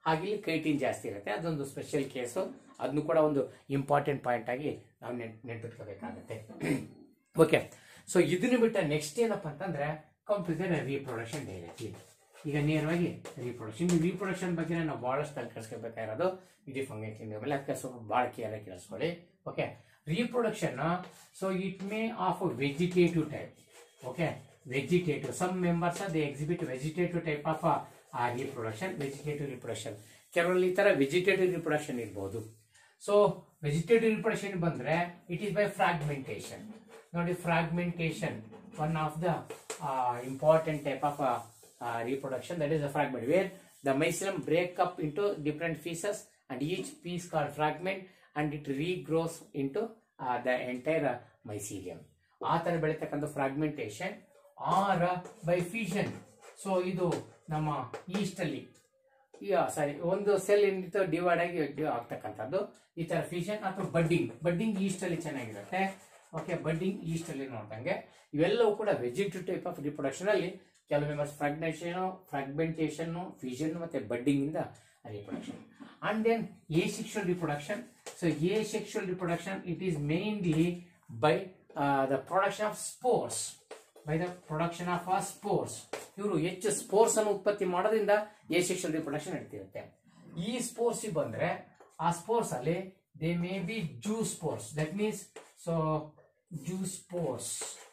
Speaker 1: ಹಾಗೆ ಇಲ್ಲಿ ಕೈಟಿನ್ ಜಾಸ್ತಿ ಇರುತ್ತೆ ಅದೊಂದು ಸ್ಪೆಷಲ್ ಕೇಸು ಅದನ್ನು ಕೂಡ ಒಂದು ಇಂಪಾರ್ಟೆಂಟ್ ಪಾಯಿಂಟ್ ಆಗಿ ನಾವು ನೆನ್ ನೆನ್ಪಿಟ್ಕೋಬೇಕಾಗತ್ತೆ ಓಕೆ ಸೊ ಇದನ್ನು ಬಿಟ್ಟ ನೆಕ್ಸ್ಟ್ ಏನಪ್ಪ ಅಂತಂದ್ರೆ ಕಂಪ್ಯೂಟರ್ ರೀಪ್ರೊಡಕ್ಷನ್ ಡೈರೆಕ್ಟ್ಲಿ ಈಗ ನೇರವಾಗಿ ರೀಪ್ರೊಡಕ್ಷನ್ ರೀಪ್ರೊಡಕ್ಷನ್ ಬಗ್ಗೆ ನಾವು ಬಹಳಷ್ಟು ತಲೆ ಕೆಡಿಸ್ಕೋಬೇಕಾಗಿರೋದು ಇದು ಫಂಗೇಷನ್ ಮೇಲೆ ಅದಕ್ಕೆ ಸ್ವಲ್ಪ ಭಾಳ ಕೇರ್ ಕೇಳಿಸ್ಕೊಳ್ಳಿ okay reproduction so it may of vegetative type okay vegetative some members they exhibit vegetative type of reproduction vegetative reproduction ಕೆಲವರಲ್ಲಿ ಈ ತರ ವೆಜಿಟೇಟಿವ್ ರೀಪ್ರೊಡಕ್ಷನ್ ಇರ್ಬೋದು ಸೊ ವೆಜಿಟೇಟಿವ್ ರೀಪ್ರೊಡಕ್ಷನ್ ಬಂದ್ರೆ ಇಟ್ ಈಸ್ ಬೈ ಫ್ರಾಗ್ಮೆಂಟೇಶನ್ ನೋಡಿ fragmentation one of the important type of reproduction that is a fragment where the mycelium break up into different pieces and each piece called fragment and it regrows into uh, the entire uh, mycelium ಆ ತರ ಬೆಳೀತಕ್ಕಂಥ fragmentation or by fusion so ಇದು ನಮ್ಮ East ಅಲ್ಲಿ ಸಾರಿ ಒಂದು cell ಏನಿತ್ತು divide ಆಗಿ D- ಆಗ್ತಕ್ಕಂಥದ್ದು ಈ ತರ ಫ್ಯೂಷನ್ ಅಥವಾ ಬಡ್ಡಿಂಗ್ ಬಡ್ಡಿಂಗ್ ಈಸ್ಟ್ ಅಲ್ಲಿ ಚೆನ್ನಾಗಿರುತ್ತೆ ಓಕೆ ಬಡ್ಡಿಂಗ್ ಈಸ್ಟ್ ಅಲ್ಲಿ ನೋಡ್ದಂಗೆ ಇವೆಲ್ಲವೂ ಕೂಡ ವೆಜಿಟೇಟಿವ್ ಟೈಪ್ ಆಫ್ ರಿಪ್ರೊಡಕ್ಷನ್ ಅಲ್ಲಿ ಕೆಲವು ಮೆಂಬರ್ಸ್ ಫ್ರಾಗ್ಮೆಂಟೇಷನ್ ಫ್ರಾಗ್ಮೆಂಟೇಷನ್ ಫ್ಯೂಷನ್ ಮತ್ತೆ ಬಡ್ಡಿಂಗ್ ಇಂದ reproduction and then asexual reproduction so asexual reproduction it is mainly by uh, the production of spores by the production of uh, spores ಇವರು ಹೆಚ್ಚು spores ಅನ್ನು ಉತ್ಪತ್ತಿ ಮಾಡೋದ್ರಿಂದ asexual reproduction ನಡೀತಿರುತ್ತೆ ಈ spores ಬಂದ್ರೆ ಆ ಸ್ಪೋರ್ಸ್ ಅಲ್ಲಿ they may be zoospores that means so zoospores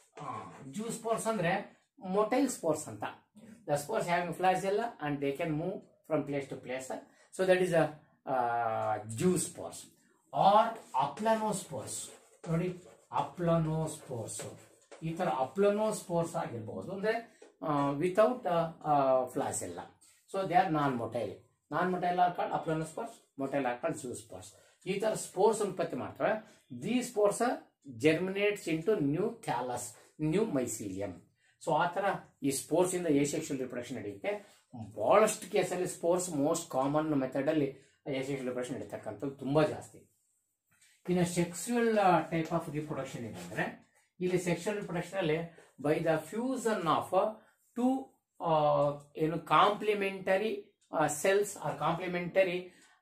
Speaker 1: zoospores ಅಂದ್ರೆ ಮೊಟೈಲ್ ಸ್ಪೋರ್ಸ್ ಅಂತ the spores having flagella and they can move from place to place so that is a zoospores or aplanospores ನೋಡಿ aplanospores ಈ ತರ aplanospores ಆಗಿರ್ಬೋದು ಅಂದ್ರೆ without flagella so they are non motile non motile are called aplanospores motile are called zoospores ಈ ತರ spores ಉತ್ಪತ್ತಿ ಮಾಡ್ತಾರೆ the spores germinates into new thallus new mycelium so ಆ ತರ ಈ ಸ್ಪೋರ್ಟ್ಸ್ ಇಂದ ಏಸೆಕ್ಷುವಲ್ ರಿಪ್ರೊಡಕ್ಷನ್ ನಡೆಯುತ್ತೆ ಬಹಳಷ್ಟು ಕೇಸಲ್ಲಿ ಸ್ಪೋರ್ಟ್ಸ್ ಮೋಸ್ಟ್ ಕಾಮನ್ ಮೆಥಡ್ ಅಲ್ಲಿ ಏಸೆಕ್ಷುವಲ್ ರಿಪ್ರೊಡಕ್ಷನ್ ನಡೀತಕ್ಕಂಥದ್ದು ತುಂಬಾ ಜಾಸ್ತಿ ಇನ್ನು ಸೆಕ್ಸುವಲ್ ಟೈಪ್ ಆಫ್ ರಿಪ್ರೊಡಕ್ಷನ್ ಏನಂದ್ರೆ ಇಲ್ಲಿ ಸೆಕ್ಸುವಲ್ ರಿಪ್ರೊಡಕ್ಷನ್ ಅಲ್ಲಿ by the fusion of two ಏನು complementary cells or complementary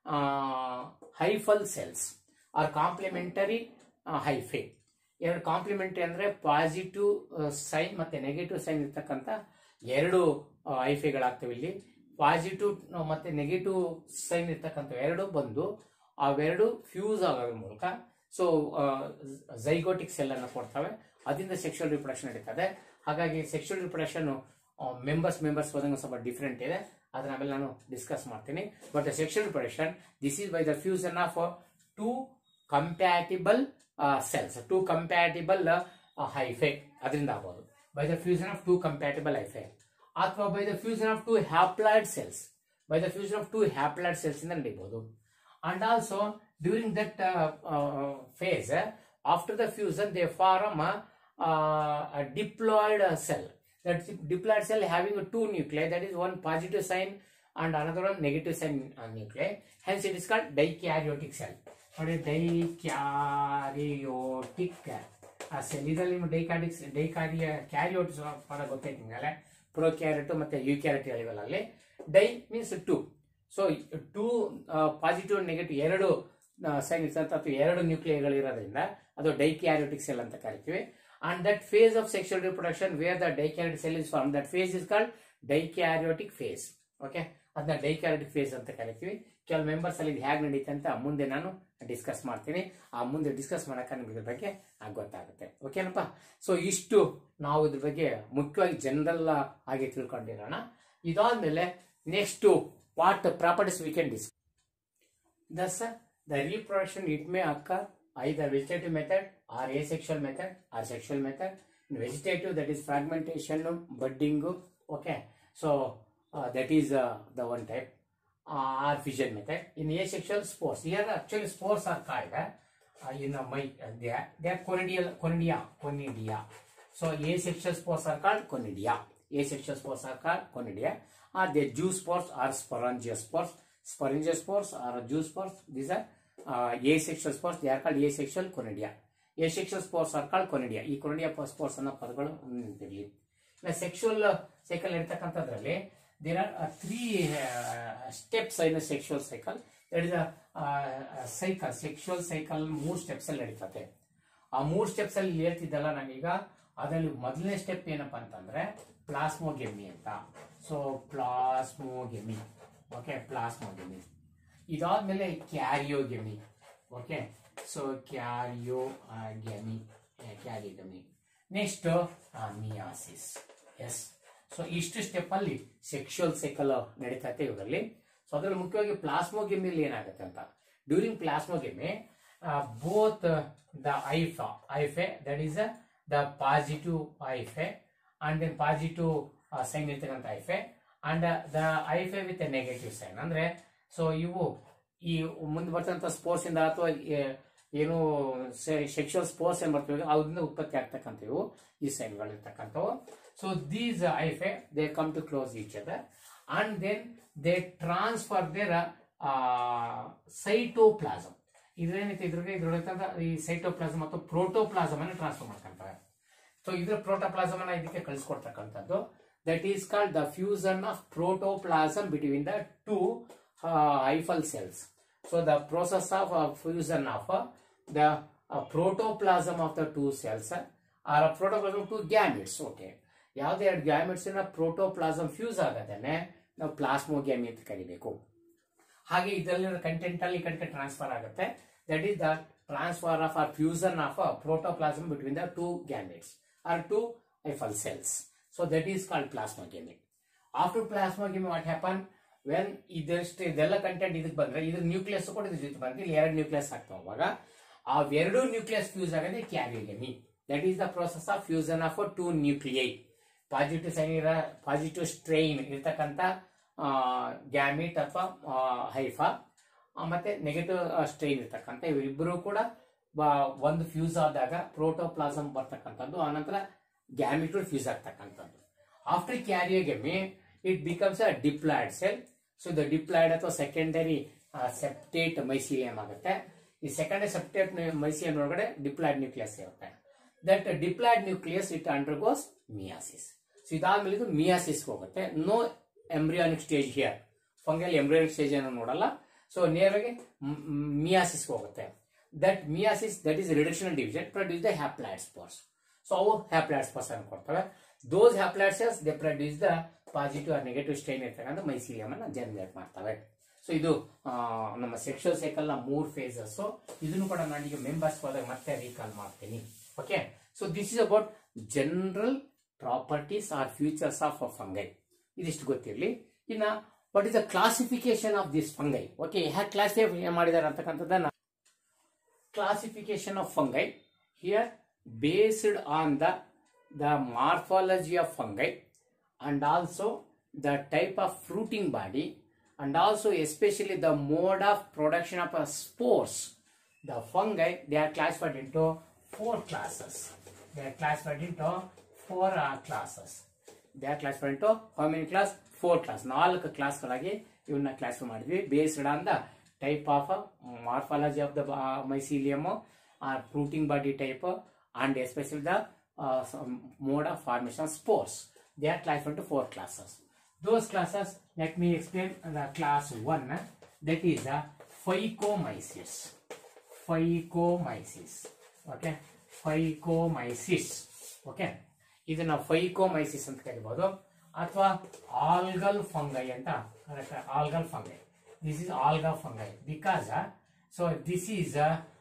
Speaker 1: hyphal cells or complementary hyphae ಎರಡು ಕಾಂಪ್ಲಿಮೆಂಟರಿ ಅಂದ್ರೆ ಪಾಸಿಟಿವ್ ಸೈನ್ ಮತ್ತೆ ನೆಗೆಟಿವ್ ಸೈನ್ ಇರ್ತಕ್ಕಂಥ ಎರಡು ಐಫೆಗಳಾಗ್ತವೆ ಇಲ್ಲಿ ಪಾಸಿಟಿವ್ ಮತ್ತೆ ನೆಗೆಟಿವ್ ಸೈನ್ ಇರ್ತಕ್ಕಂಥ ಎರಡು ಬಂದು ಅವೆರಡು ಫ್ಯೂಸ್ ಆಗೋದ್ರ ಮೂಲಕ ಸೊ ಝೈಗೋಟಿಕ್ ಸೆಲ್ ಅನ್ನು ಕೊಡ್ತವೆ ಅದರಿಂದ ಸೆಕ್ಷುವಲ್ ರಿಪ್ರೊಡಕ್ಷನ್ ನಡೀತದೆ ಹಾಗಾಗಿ ಸೆಕ್ಷುವಲ್ ರಿಪ್ರೊಡಕ್ಷನ್ ಮೆಂಬರ್ಸ್ ಮೆಂಬರ್ಸ್ ಹೋದಂಗೆ ಸ್ವಲ್ಪ ಡಿಫ್ರೆಂಟ್ ಇದೆ ಅದನ್ನ ಆಮೇಲೆ ನಾನು ಡಿಸ್ಕಸ್ ಮಾಡ್ತೀನಿ but sexual reproduction this is by the fusion of two compatible cells two compatible hyphae ಅದರಿಂದ ಆಗ್ಬೋದು by the fusion of two compatible hyphae ಅಥವಾ by the fusion of two haploid cells by the fusion of two haploid cells ಇಂದ ನಡೀಬಹುದು and also during that uh, uh, phase uh, after the fusion they form a, uh, a diploid uh, cell that diploid cell having a two nuclei that is one positive sign and another one negative sign uh, nuclei hence it is called dikaryotic cell ನೋಡಿ dikaryotic cell ಇದರಲ್ಲಿ ನಿಮ್ಗೆ ಡೈಕಾಟಿಕ್ಸ್ ಡೈಕಾರಿಯ ಕ್ಯಾರಿಯೋಟಿಸ್ ಪದ ಗೊತ್ತೈತಿ ನಿಮಗೆ prokaryote ಮತ್ತೆ ಯು ಕ್ಯಾರೆಟ್ ಹೇಳಿವಲ್ಲ ಅಲ್ಲಿ di means two so two positive negative ಎರಡು ಸೈನ್ ಇರ್ತಂತ ಅಥವಾ ಎರಡು ನ್ಯೂಕ್ಲಿಯರ್ಗಳು ಇರೋದ್ರಿಂದ ಅದು ಡೈಕ್ಯಾರಿಯೋಟಿಕ್ ಸೆಲ್ ಅಂತ ಕರಿತೀವಿ and that phase of sexual reproduction where the dikaryotic cell is form that phase is called dikaryotic phase okay ಅದನ್ನ ಡೈಕ್ಯಾರಿಯೋಟಿಕ್ ಫೇಸ್ ಅಂತ ಕರಿತೀವಿ ಕೆಲವು ಮೆಂಬರ್ಸ್ ಅಲ್ಲಿ ಇದು ಹೇಗೆ ನಡೀತೆ ಅಂತ ಮುಂದೆ ನಾನು ಡಿಸ್ಕಸ್ ಮಾಡ್ತೀನಿ ಆ ಮುಂದೆ ಡಿಸ್ಕಸ್ ಮಾಡಕ್ಕೆ ನಿಮ್ಗೆ ಇದ್ರ ಬಗ್ಗೆ ಗೊತ್ತಾಗುತ್ತೆ ಓಕೆನಪ್ಪ ಸೊ ಇಷ್ಟು ನಾವು ಇದ್ರ ಬಗ್ಗೆ ಮುಖ್ಯವಾಗಿ ಜನರಲ್ ಆಗಿ ತಿಳ್ಕೊಂಡಿರೋಣ ಇದಾದ್ಮೇಲೆ next what properties we can discuss. Thus, the reproduction it may occur either vegetative method or asexual method or sexual method. In vegetative, that is fragmentation, budding. Okay, so uh, that is uh, the one type. Uh, or fission method. In asexual spores, here actually spores are called uh, in uh, my uh, they are they are conidial conidia conidia. So asexual spores are called conidia. Asexual spores are called conidia. Are they Jew spores or sporangiosperms? Sporangiosperms or Jew spores. These are uh, asexual spores. They are called asexual conidia. Asexual spores are called conidia. ಈ ಕೊನಿಡಿಯಾ spores ಅನ್ನೋ ಪದಗಳು ನೆನಪಿರಲಿ sexual cycle ಇರ್ತಕ್ಕಂಥದ್ರಲ್ಲಿ there are three steps in sexual cycle that is cycle sexual cycle ಮೂರು steps ಅಲ್ಲಿ ನಡೀತದೆ ಆ ಮೂರು ಸ್ಟೆಪ್ಸ್ ಅಲ್ಲಿ ಹೇಳ್ತಿದ್ದಲ್ಲ ನಾನೀಗ ಅದರಲ್ಲಿ ಮೊದಲನೇ ಸ್ಟೆಪ್ ಏನಪ್ಪಾ ಅಂತಂದ್ರೆ ಪ್ಲಾಸ್ಮೋಗೆಮಿ ಅಂತ ಸೊ ಪ್ಲಾಸ್ಮೋಗೆಮಿ ಓಕೆ ಪ್ಲಾಸ್ಮೋಗೆಮಿ ಇದಾದ್ಮೇಲೆ karyogamy okay so karyogamy karyogamy next meiosis yes so ಇಷ್ಟು ಸ್ಟೆಪ್ ಅಲ್ಲಿ ಸೆಕ್ಷುವಲ್ ಸೈಕಲ್ ನಡೀತೈತೆ ಇವರಲ್ಲಿ ಸೊ ಅದರಲ್ಲಿ ಮುಖ್ಯವಾಗಿ ಪ್ಲಾಸ್ಮೋಗೆಮಿಲಿ ಏನಾಗುತ್ತೆ ಅಂತ during plasmogamy both the hypha hyphae that is the positive hyphae and then positive sign ಇರ್ತಕ್ಕಂಥ hyphae and the hyphae with negative sign ಅಂದ್ರೆ ಸೊ ಇವು ಈ ಮುಂದೆ ಬರ್ತಕ್ಕಂಥ ಸ್ಪೋರ್ಟ್ಸ್ ಇಂದ ಅಥವಾ ಏನು ಸೆಕ್ಷುವಲ್ ಸ್ಪೋರ್ಟ್ಸ್ ಏನ್ ಬರ್ತೀವಿ ಅದರಿಂದ ಉತ್ಪತ್ತಿ ಆಗ್ತಕ್ಕಂಥ ಇವು ಈ ಸೈನ್ಗಳು ಇರ್ತಕ್ಕಂಥವು so these hyphae they come to close each other and then they transfer their cytoplasm ಇದ್ರೇನೈತೆ ಇದ್ರಿಗೆ ಇದ್ರೊಳಗೆ ಈ ಸೈಟೋಪ್ಲಾಸಮ್ ಮತ್ತು ಪ್ರೋಟೋಪ್ಲಾಸಮ್ ಅನ್ನು ಟ್ರಾನ್ಸ್ಫರ್ ಮಾಡ್ಕೊಂತಾರೆ ಸೊ ಇದ್ರ ಪ್ರೋಟೋಪ್ಲಾಸಮ್ ಅನ್ನ ಇದಕ್ಕೆ ಕಳಿಸ್ಕೊಡ್ತಕ್ಕಂಥದ್ದು that is called the fusion of protoplasm between the two hyphal cells so the process of fusion of the protoplasm of the two cells or protoplasm two gametes okay ಯಾವುದೇ ಎರಡು gametes protoplasm fuse ಆಗದೇನೆ ನಾವು ಪ್ಲಾಸ್ಮೋಗ್ಯಾಮಿ ಅಂತ ಕರಿಬೇಕು ಹಾಗೆ ಇದರಲ್ಲಿರೋ content ಅಲ್ಲಿ content transfer ಆಗುತ್ತೆ that is the transfer of or fusion of a protoplasm between the two gametes or two hyphal cells so that is called plasmogamy after plasmogamy what happen when ಇದಷ್ಟು ಇದೆಲ್ಲ content ಇದಕ್ಕೆ ಬಂದ್ರೆ ಇದ್ರ nucleus ಕೂಡ ಇದ್ರ ಜೊತೆ ಬಂದ್ರೆ ಇಲ್ಲಿ ಎರಡು ನ್ಯೂಕ್ಲಿಯಸ್ ಆಗ್ತಾವ ಅವಾಗ ಆ ಎರಡು ನ್ಯೂಕ್ಲಿಯಸ್ ಫ್ಯೂಸ್ ಆಗೋದೇ karyogamy that is the process of fusion of two nuclei positive sign ಇರೋ ಪಾಸಿಟಿವ್ ಸ್ಟ್ರೈನ್ ಇರ್ತಕ್ಕಂಥ ಗ್ಯಾಮಿಟ್ ಅಥವಾ ಹೈಫಾ ಮತ್ತೆ ನೆಗೆಟಿವ್ ಸ್ಟ್ರೈನ್ ಇರ್ತಕ್ಕಂಥ ಇವರಿಬ್ಬರು ಕೂಡ ಒಂದು ಫ್ಯೂಸ್ ಆದಾಗ ಪ್ರೋಟೋಪ್ಲಾಸಮ್ ಬರ್ತಕ್ಕಂಥದ್ದು ಆನಂತರ ಗ್ಯಾಮಿಟ್ ಫ್ಯೂಸ್ ಆಗ್ತಕ್ಕಂಥದ್ದು after karyogamy it becomes a diploid cell so the diploid ಅಥವಾ ಸೆಕೆಂಡರಿ ಸೆಪ್ಟೇಟ್ ಮೈಸೀಲಿಯಂ ಆಗುತ್ತೆ ಈ ಸೆಕೆಂಡರಿ ಸೆಪ್ಟೇಟ್ ಮೈಸೀಲಿಯಂ ಒಳಗಡೆ ಡಿಪ್ಲಾಯ್ಡ್ ನ್ಯೂಕ್ಲಿಯಸ್ ಇರುತ್ತೆ that diploid nucleus it undergoes meiosis so ಇದಾದ್ಮೇಲೆ ಇದು ಮಿಯಾಸಿಸ್ ಹೋಗುತ್ತೆ no embryonic stage here fungal embryonic stage ಅನ್ನು ನೋಡಲ್ಲ ಸೊ ನೇರವಾಗಿ ಮಿಯಾಸಿಸ್ ಹೋಗುತ್ತೆ that meiosis that is reductional division produce the haploid spores so ಅವು ಹ್ಯಾಪ್ಲಾಯ್ಡ್ ಸ್ಪೋರ್ಸ್ ಅನ್ನು ಕೊಡ್ತವೆ those haploid cells they produce the positive or negative strain ಇರ್ತಕ್ಕಂಥ mycelium ಅನ್ನ generate ಮಾಡ್ತವೆ ಸೊ ಇದು ನಮ್ಮ ಸೆಕ್ಷುವಲ್ ಸೈಕಲ್ ನ ಮೂರ್ ಫೇಸಸ್ ಇದನ್ನು ಕೂಡ ನಾನು ಈಗ ಮೆಂಬರ್ಸ್ ಹೋದಾಗ ಮತ್ತೆ ರೀಕಾಲ್ ಮಾಡ್ತೀನಿ okay so this is about general properties or features of a fungi ಇದಿಷ್ಟು ಗೊತ್ತಿರಲಿ ಇನ್ನ what is the classification of this fungi okay ಹ್ಯಾಕ್ ಕ್ಲಾಸಿಫೈ ಮಾಡಿದ್ದಾರೆ ಅಂತಕ್ಕಂಥದ್ದನ್ನ classification of fungi here based on the the morphology of fungi and also the type of fruiting body and also especially the mode of production of a spores. The fungi, they are classified into four classes. They are classified into four uh, classes. They are classified into how many class? Four class. ನಾಲ್ಕು ಕ್ಲಾಸ್ಗಳಾಗಿ ಇವನ್ನ classify ಮಾಡಿದ್ವಿ based on the type of morphology of the mycelium or fruiting body type and especially the mode of formation spores they are classified into four classes. those classes let me explain the class 1 that is the phycomyces phycomyces okay phycomyces okay ಇದನ್ನ ಫೈಕೋಮೈಸಿಸ್ ಅಂತ ಕರಿಬಹುದು ಅಥವಾ algal fungi ಅಂತ algal fungi this is alga fungi because so this is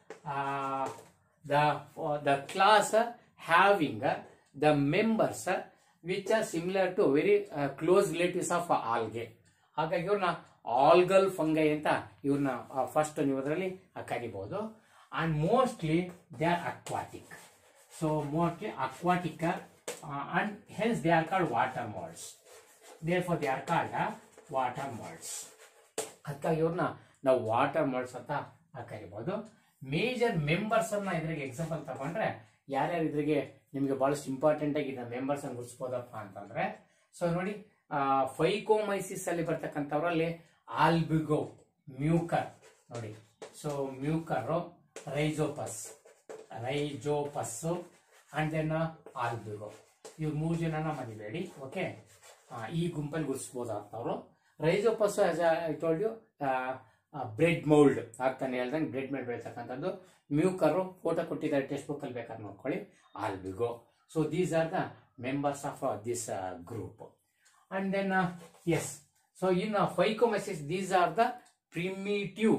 Speaker 1: the the class having the members which are similar to very close relatives of algae ಹಾಗಾಗಿ ಇವ್ರನ್ನ algal fungi ಅಂತ ಇವ್ರನ್ನ first ನೀವು ಅದರಲ್ಲಿ ಕರಿಬಹುದು and mostly they are aquatic so mostly aquatic and hence they are called water moulds therefore they are called water moulds ಅದಕ್ಕಾಗಿ ಇವ್ರನ್ನ ನಾವು ವಾಟರ್ ಮಾಲ್ಸ್ ಅಂತ ಕರಿಬಹುದು ಮೇಜರ್ ಮೆಂಬರ್ಸ್ ಅನ್ನ ಇದ್ರಿಗೆ ಎಕ್ಸಾಂಪಲ್ ತಗೊಂಡ್ರೆ ಯಾರ್ಯಾರು ಇದ್ರಿಗೆ ನಿಮಗೆ ಬಹಳಷ್ಟು ಇಂಪಾರ್ಟೆಂಟ್ ಆಗಿ ಇದನ್ನ ಮೆಂಬರ್ಸ್ ಅನ್ನು ಗುರುತಿಸಬಹುದಪ್ಪ ಅಂತಂದ್ರೆ ಸೊ ನೋಡಿ ಫೈಕೋಮೈಸಿಸ್ ಅಲ್ಲಿ ಬರ್ತಕ್ಕಂಥವ್ರಲ್ಲಿ ಆಲ್ಬಿಗೋ ಮ್ಯೂಕರ್ ನೋಡಿ so Mucor Rhizopus Rhizopus and then Albugo ಇವ್ ಮೂರು ಜನನ ಮರಿಬೇಡಿ ಓಕೆ ಈ ಗುಂಪಲ್ಲಿ ಗುರುತಿಸಬಹುದು ಅಂತವ್ರು Rhizopus as I told you bread mould ಆಗ್ತಾನೆ ಹೇಳ್ದಂಗೆ ಬ್ರೆಡ್ ಮೇಲೆ ಬೆಳೀತಕ್ಕಂಥದ್ದು ಮ್ಯೂಕರು ಫೋಟೋ ಕೊಟ್ಟಿದ್ದಾರೆ ಟೆಕ್ಸ್ಟ್ ಬುಕ್ ಅಲ್ಲಿ ಬೇಕಾದ್ರೆ ನೋಡ್ಕೊಳ್ಳಿ Albugo so these are the members of this group and then yes so in phycomycetes these are the primitive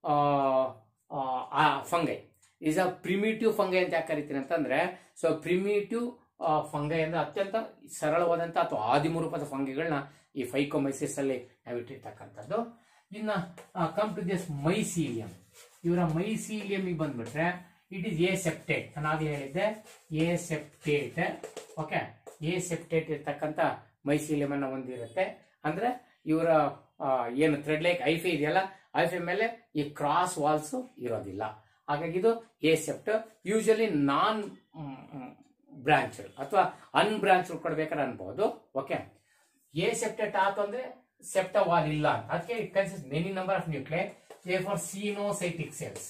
Speaker 1: fungi is a primitive fungi ಅಂತ ಯಾಕೆ ಕರಿತೀನಿ ಅಂತಂದ್ರೆ ಸೊ ಪ್ರಿಮಿಟಿವ್ ಫಂಗೈ ಅಂದ್ರೆ ಅತ್ಯಂತ ಸರಳವಾದಂತ ಅಥವಾ ಆದಿಮ ರೂಪದ ಫಂಗಿಗಳನ್ನ ಈ ಫೈಕೋಮೈಸಿಸ್ ಅಲ್ಲಿ ನಾವು ಇಟ್ಟಿರ್ತಕ್ಕಂಥದ್ದು ಇನ್ನ ಕಮ್ ಟು ದಿಸ್ ಮೈಸೀಲಿಯಂ ಇವರ ಮೈಸೀಲಿಯಂ ಬಂದ್ಬಿಟ್ರೆ ಇಟ್ ಇಸ್ ಎ ಸೆಪ್ಟೇಟ್ ನಾನು ಹೇಳಿದ್ದೆ aseptate okay aseptate ಇರ್ತಕ್ಕಂಥ ಮೈಸೀಲಿಯಂ ಅನ್ನ ಹೊಂದಿರುತ್ತೆ ಅಂದ್ರೆ ಇವರ ಏನು ಥ್ರೆಡ್ ಲೈಕ್ ಐಫೆ ಇದೆಯಲ್ಲ ಐಫೆ ಮೇಲೆ ಈ ಕ್ರಾಸ್ ವಾಲ್ಸ್ ಇರೋದಿಲ್ಲ ಹಾಗಾಗಿ ಇದು aseptate usually non branch ಅಥವಾ ಅನ್ಬ್ರಾಂಚ್ ಕೊಡ್ಬೇಕಾದ್ರೆ ಅನ್ಬಹುದು ಓಕೆ ಎ ಸೆಪ್ಟೆಟ್ ಆತು ಅಂದ್ರೆ ಸೆಪ್ಟ ವಾಲ್ ಇಲ್ಲ ಅಂತ ಅದಕ್ಕೆ it consist many number of nuclear therefore coenocytic cells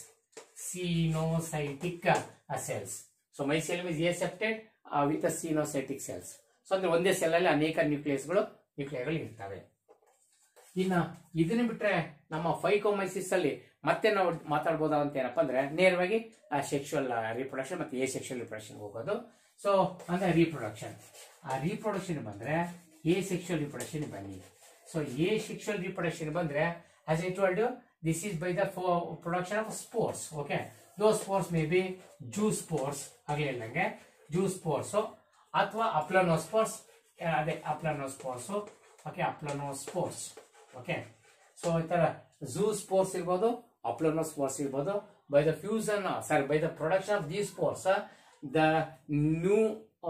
Speaker 1: coenocytic cells so mycelium is aseptate with coenocytic cells so ಅಂದ್ರೆ ಒಂದೇ ಸೆಲ್ ಅಲ್ಲಿ ಅನೇಕ ನ್ಯೂಕ್ಲಿಯಸ್ಗಳು ನ್ಯೂಕ್ಲಿಯರ್ಗಳು ಇರ್ತವೆ ಇನ್ನ ಇದನ್ನ ಬಿಟ್ರೆ ನಮ್ಮ ಫೈಕೋಮೈಸಿಸ್ ಅಲ್ಲಿ ಮತ್ತೆ ನಾವು ಮಾತಾಡ್ಬೋದ ಅಂತ ಏನಪ್ಪಾ ಅಂದ್ರೆ ನೇರವಾಗಿ ಸೆಕ್ಷುವಲ್ ರಿಪ್ರೊಡಕ್ಷನ್ ಮತ್ತೆ ಎ ಸೆಕ್ಷುವಲ್ ರಿಪ್ರೊಡಕ್ಷನ್ ಹೋಗೋದು ಸೊ ಅಂದ್ರೆ ರೀಪ್ರೊಡಕ್ಷನ್ ಆ ರೀಪ್ರೊಡಕ್ಷನ್ ಬಂದ್ರೆ ಎ ಸೆಕ್ಷುವಲ್ ರಿಪ್ರೊಡಕ್ಷನ್ ಬನ್ನಿ ಸೊ ಎ ಸೆಕ್ಷುವಲ್ ರಿಪ್ರೊಡಕ್ಷನ್ ಬಂದ್ರೆ as I told this is by the production of spores okay though spores may be zoospores ಆಗಲೇ ಇಲ್ಲಂಗೆ zoospores ಅಥವಾ aplanospores ಅದೇ aplanospores okay aplanospores okay so ಈ ತರ zoospores ಇರ್ಬೋದು aplanospores ಇರ್ಬೋದು by the fusion sorry by the production of the spores the new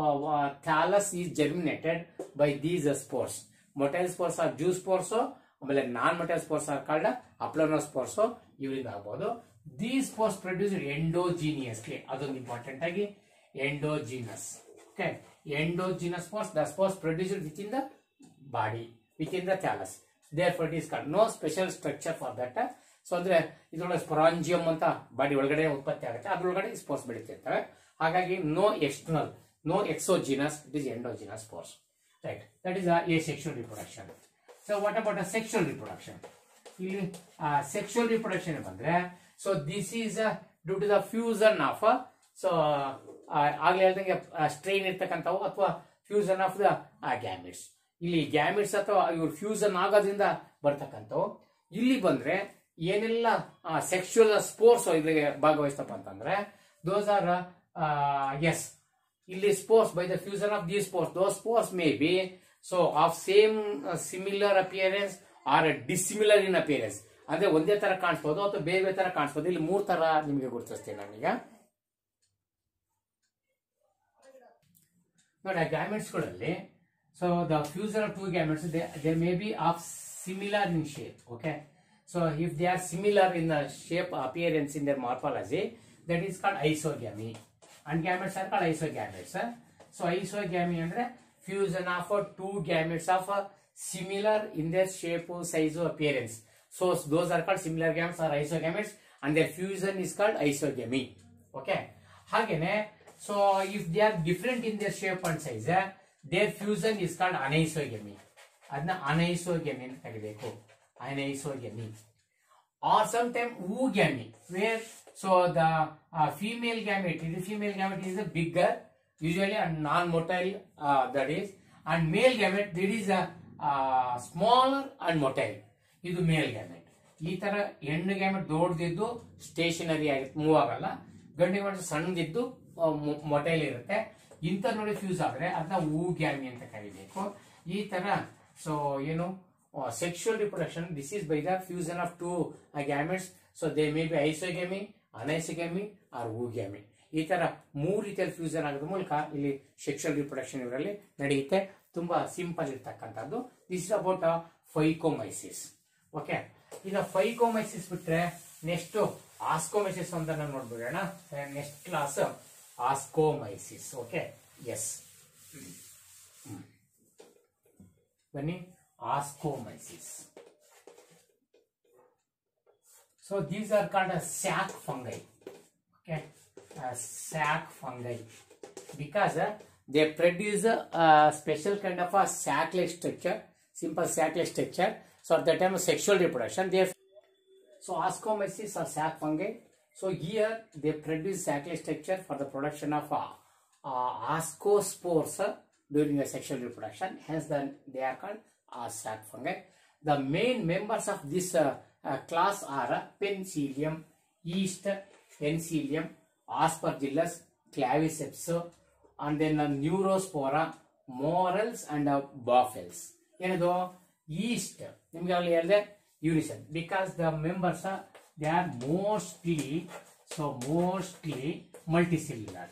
Speaker 1: thallus is germinated by these spores motile spores are zoospores ಆಮೇಲೆ non motile spores are called aplanospores ಇವರಿಂದ ಆಗ್ಬೋದು the spores produce endogenously ಅದೊಂದು important ಆಗಿ endogenous okay endogenous spores the spores produced within the body within the thallus therefore is called no special structure for that so ಅಂದ್ರೆ ಇದ್ರೊಳಗೆ sporangium ಅಂತ body ಒಳಗಡೆ ಉತ್ಪತ್ತಿ ಆಗುತ್ತೆ ಅದ್ರೊಳಗಡೆ spores ಬೆಳೀತಿರ್ತವೆ ಹಾಗಾಗಿ no external no exogenous it is endogenous spores right that is asexual reproduction so what about uh sexual reproduction ಇಲ್ಲಿ sexual reproduction ಬಂದ್ರೆ so this is due to the fusion of so ಆಗ್ಲೇ ಹೇಳ್ದಂಗೆ strain ಇರ್ತಕ್ಕಂಥವು ಅಥವಾ fusion of the gametes ಇಲ್ಲಿ gametes ಅಥವಾ ಇವ್ರು fusion ಆಗೋದ್ರಿಂದ ಬರ್ತಕ್ಕಂಥವು ಇಲ್ಲಿ ಬಂದ್ರೆ ಏನೆಲ್ಲ ಸೆಕ್ಷುವಲ್ ಸ್ಪೋರ್ಟ್ಸ್ ಇದ್ರಿಗೆ ಭಾಗವಹಿಸ್ತಪ್ಪ ಅಂತಂದ್ರೆ ದೋಸ್ ಆರ್ ಎಸ್ ಇಲ್ಲಿ spores by the fusion of the spores though spores may be so of same similar appearance or dissimilar in appearance ಅಂದ್ರೆ ಒಂದೇ ತರ ಕಾಣಿಸ್ಬೋದು ಅಥವಾ ಬೇರೆ ಬೇರೆ ತರ ಕಾಣಿಸ್ಬೋದು ಇಲ್ಲಿ ಮೂರ್ ತರ ನಿಮಗೆ ಗುರುತಿಸ್ತೀನಿ ನಾನೀಗ ನೋಡಿ ಆ ಗ್ಯಾಮೆಟ್ಸ್ಗಳಲ್ಲಿ so the fusion of two gametes they may be of similar in shape okay so if they are similar in the shape appearance in their morphology that is called isogamy and gametes are called isogametes so isogamy ಅಂದ್ರೆ fusion of two gametes of similar in their shape size appearance so those are called similar gametes are isogametes and their fusion is called isogamy okay ಹಾಗೇನೆ so if they are different in their shape and size their fusion is called anisogamy ಅದನ್ನ anisogamy ಅಂತ ಕರಿಬೇಕು anisogamy or some time oogamy where so the female gamete ಇದು female gamete is a bigger usually and non motile that is and male gamete that is smaller and motile ಇದು male gamete ಈ ತರ ಹೆಣ್ಣು gamete ದೊಡ್ಡದಿದ್ದು stationary ಆಗಿ move ಆಗಲ್ಲ ಗಂಡು gamete ಸಣ್ಣದಿದ್ದು motile ಇರುತ್ತೆ ಇಂಥ ನೋಡಿ ಫ್ಯೂಸ್ ಆದ್ರೆ ಅದನ್ನ ಊಗ್ಯಾಮಿ ಅಂತ ಕರಿಬೇಕು ಈ ತರ ಸೊ ಏನು sexual reproduction this is by the fusion of two gametes so they may be isogamy anisogamy or oogamy ಈ ತರ ಮೂರು ರೀತಿಯಲ್ಲಿ ಫ್ಯೂಸನ್ ಆಗೋದ್ರ ಮೂಲಕ ಇಲ್ಲಿ ಸೆಕ್ಷುವಲ್ ರಿಪ್ರೊಡಕ್ಷನ್ ಇವರಲ್ಲಿ ನಡೆಯುತ್ತೆ ತುಂಬಾ ಸಿಂಪಲ್ ಇರ್ತಕ್ಕಂಥದ್ದು this is about phycomycetes okay ಈಗ ಫೈಕೋಮೈಸಿಸ್ ಬಿಟ್ರೆ ನೆಕ್ಸ್ಟ್ ಆಸ್ಕೋಮೈಸಿಸ್ ಅಂತ ನಾವು ನೋಡ್ಬಿಡೋಣ next class ascomycetes okay yes ಬನ್ನಿ ascomycetes so these are called sac fungi okay uh, sac fungi because uh, they produce a, a special kind of a sac-like structure, simple sac-like structure. So at the time of sexual reproduction, they so ascomyces are sac fungi. So here they produce sac-like structure for the production of uh, uh, ascospores uh, during the sexual reproduction. Hence, then they are called uh, sac fungi. The main members of this uh, uh, class are uh, Penicillium, yeast, Penicillium, Aspergillus, Claviceps, and then uh, Neurospora, Morels, and uh, Boffels. ಏನದು yeast ನಿಮ್ಗೆ ಅಲ್ಲಿ ಹೇಳಿದೆ ಯೂನಿಸನ್ because the members they are mostly so mostly multicellular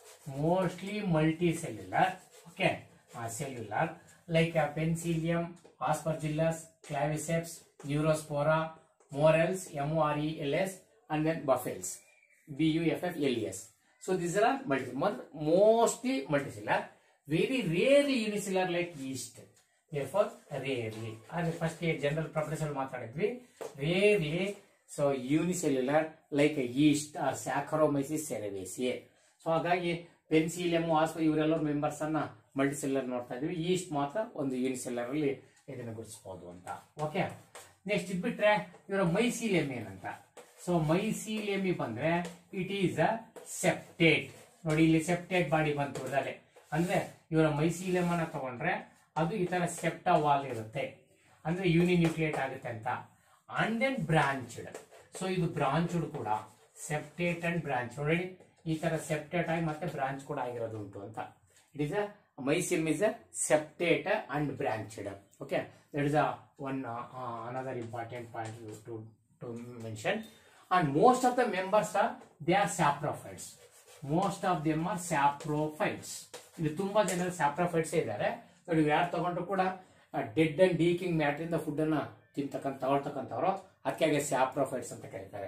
Speaker 1: mostly multicellular okay uh, cellular like uh, penicillium aspergillus claviceps neurospora morels m-o-r-e-l-s and then buffels b-u-f-f-l-e-s so these are multi mo- mostly multicellular very rarely unicellular like yeast therefore rarely ಅಂದ್ರೆ first general properties ಅಲ್ಲಿ ಮಾತಾಡಿದ್ವಿ rarely so unicellular like yeast or Saccharomyces cerevisiae so ಹಾಗಾಗಿ Penicillium ಆಸ್ಪ ಇವರೆಲ್ಲರೂ members ಅನ್ನ ಮಲ್ಟಿಸೆಲ್ಲರ್ ನೋಡ್ತಾ ಇದೀವಿ East ಮಾತ್ರ ಒಂದು ಯೂನಿಸೆಲ್ಲರ್ ಅಲ್ಲಿ ಇದನ್ನು ಗುರುತಿಸಬಹುದು ಅಂತ ಓಕೆ ನೆಕ್ಸ್ಟ್ ಇದ್ಬಿಟ್ರೆ ಇವರ ಮೈಸೀಲಿಯಂ ಏನಂತ ಸೊ ಮೈಸೀಲಿಯಮಿ ಬಂದ್ರೆ ಇಟ್ ಈಸ್ ಅ ಸೆಪ್ಟೇಟ್ ನೋಡಿ ಇಲ್ಲಿ ಸೆಪ್ಟೇಟ್ ಬಾಡಿ ಬಂತು ಬಿಡದಲೆ ಅಂದ್ರೆ ಇವರ ಮೈಸೀಲಿಯಂ ಅನ್ನ ತಗೊಂಡ್ರೆ ಅದು ಈ ತರ ಸೆಪ್ಟಾ ವಾಲ್ ಇರುತ್ತೆ ಅಂದ್ರೆ ಯೂನಿ ನ್ಯೂಕ್ಲಿಯೇಟ್ ಆಗುತ್ತೆ ಅಂತ ಅಂಡ್ ದೆನ್ ಬ್ರಾಂಚ್ಡ್ ಸೊ ಇದು ಬ್ರಾಂಚ್ಡ್ ಕೂಡ ಸೆಪ್ಟೇಟ್ ಅಂಡ್ ಬ್ರಾಂಚ್ ನೋಡಿ ಈ ತರ ಸೆಪ್ಟೇಟ್ ಆಗಿ ಮತ್ತೆ ಬ್ರಾಂಚ್ ಕೂಡ ಆಗಿರೋದು ಉಂಟು ಅಂತ it is a mycelium is a septate and branched okay that is a one another important point to to mention and most of the members are they are saprophytes most of them are saprophytes ಇದು ತುಂಬಾ ಜನ saprophytes ಇದ್ದಾರೆ ನೋಡಿ ಯಾರು ತಗೊಂಡ್ರು ಕೂಡ dead and decaying matter ಇಂದ food ಅನ್ನ ತಿಂತಕ್ಕಂತ ತಗೊಳ್ತಕ್ಕಂಥವ್ರು ಅದಕ್ಕೆ ಸ್ಯಾಪ್ರೋಫೈಟ್ಸ್ ಅಂತ ಕರೀತಾರೆ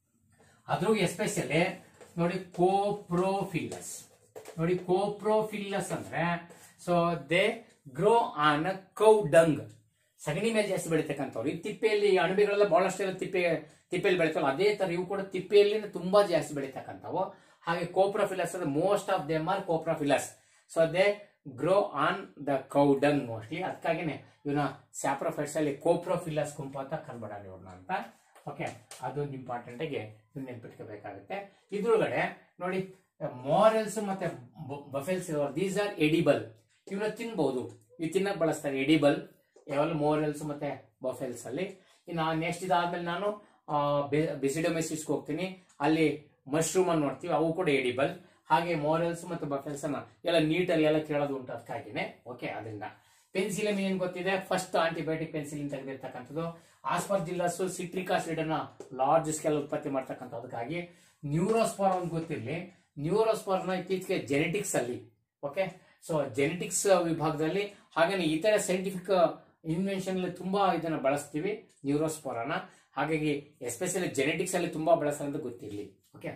Speaker 1: ಅದ್ರೂ ಎಸ್ಪೆಷಲಿ ನೋಡಿ ಕೋಪ್ರೋಫಿಲ್ಲಸ್ ನೋಡಿ ಕೋಪ್ರೋಫಿಲ್ಲಸ್ ಅಂದ್ರೆ so they grow on cow dung ಸಗಣಿ ಮೇಲೆ ಜಾಸ್ತಿ ಬೆಳಿತಕ್ಕಂಥವ್ರು ಈ ತಿಪ್ಪೆಯಲ್ಲಿ ಈ ಅಣಬೆಗಳೆಲ್ಲ ಬಹಳಷ್ಟು ಎಲ್ಲ ತಿಪ್ಪೆ ತಿಪ್ಪೆಯಲ್ಲಿ ಬೆಳಿತಾವಲ್ಲ ಅದೇ ತರ ಇವು ಕೂಡ ತಿಪ್ಪೆಯಲ್ಲಿ ತುಂಬಾ ಜಾಸ್ತಿ ಬೆಳಿತಕ್ಕಂಥವು ಹಾಗೆ ಕೋಪ್ರೋಫಿಲಸ್ ಅಂದ್ರೆ most of them are coprophilous so they grow on the cow dung mostly ಅದಕ್ಕಾಗಿನೇ ಇವನ ಸ್ಯಾಪ್ರೋಫೈಟ್ಸ್ ಅಲ್ಲಿ ಕೋಪ್ರೋಫಿಲಸ್ ಗುಂಪು ಅಂತ ಕನ್ಬೇಡ ಇವ್ರನ್ನ ಅಂತ ಓಕೆ ಅದೊಂದು ಇಂಪಾರ್ಟೆಂಟ್ ಆಗಿ ನೆನ್ಪಿಟ್ಕೋಬೇಕಾಗುತ್ತೆ ಇದ್ರೊಳಗಡೆ ನೋಡಿ ಮಾರಲ್ಸ್ ಮತ್ತೆ ಬಫೆಲ್ಸ್ ದೀಸ್ ಆರ್ ಎಡಿಬಲ್ ಇವನ್ನ ತಿನ್ಬಹುದು ಇವು ತಿನ್ನಕ್ ಬಳಸ್ತಾರೆ ಎಡಿಬಲ್ ಯಾವಲ್ಲ ಮೋರಲ್ಸ್ ಮತ್ತೆ ಬಫೆಲ್ಸ್ ಅಲ್ಲಿ ಇನ್ನು ನೆಕ್ಸ್ಟ್ ಇದಾದ್ಮೇಲೆ ನಾನು ಬಿಸಿಡೊಮೆಸಿಸ್ಗೆ ಹೋಗ್ತೀನಿ ಅಲ್ಲಿ ಮಶ್ರೂಮ್ ಅನ್ನು ನೋಡ್ತೀವಿ ಅವು ಕೂಡ ಎಡಿಬಲ್ ಹಾಗೆ ಮೋರಲ್ಸ್ ಮತ್ತು ಬಫೆಲ್ಸ್ ಅನ್ನ ಎಲ್ಲ ನೀಟಲ್ಲಿ ಎಲ್ಲ ಕೇಳೋದು ಉಂಟು ಅದಕ್ಕಾಗಿನೇ ಓಕೆ ಅದರಿಂದ ಪೆನ್ಸಿಲಿನ್ ಏನ್ ಗೊತ್ತಿದೆ ಫಸ್ಟ್ ಆಂಟಿಬಯೋಟಿಕ್ ಪೆನ್ಸಿಲಿನ್ ತೆಗೆದಿರ್ತಕ್ಕಂಥದ್ದು ಆಸ್ಪರ್ಜಿಲ್ಲಸ್ ಸಿಟ್ರಿಕ್ ಆಸಿಡ್ ಅನ್ನ ಲಾರ್ಜ್ ಸ್ಕೇಲ್ ಉತ್ಪತ್ತಿ ಮಾಡ್ತಕ್ಕಂಥದಕ್ಕಾಗಿ ನ್ಯೂರೋಸ್ಪಾರ್ ಒಂದು ಗೊತ್ತಿರಲಿ ನ್ಯೂರೋಸ್ಪಾರ್ ನ ಇತ್ತೀಚೆಗೆ ಜೆನೆಟಿಕ್ಸ್ ಅಲ್ಲಿ ಓಕೆ ಸೊ ಜೆನೆಟಿಕ್ಸ್ ವಿಭಾಗದಲ್ಲಿ ಹಾಗೆ ಇತರ ಸೈಂಟಿಫಿಕ್ ಇನ್ವೆನ್ಷನ್ ಅಲ್ಲಿ ತುಂಬಾ ಇದನ್ನ ಬಳಸ್ತೀವಿ ನ್ಯೂರೋಸ್ಪೋರನ ಹಾಗಾಗಿ ಎಸ್ಪೆಷಲಿ ಜೆನೆಟಿಕ್ಸ್ ಅಲ್ಲಿ ತುಂಬಾ ಬಳಸ್ತಾರೆ ಅಂತ ಗೊತ್ತಿರಲಿ ಓಕೆ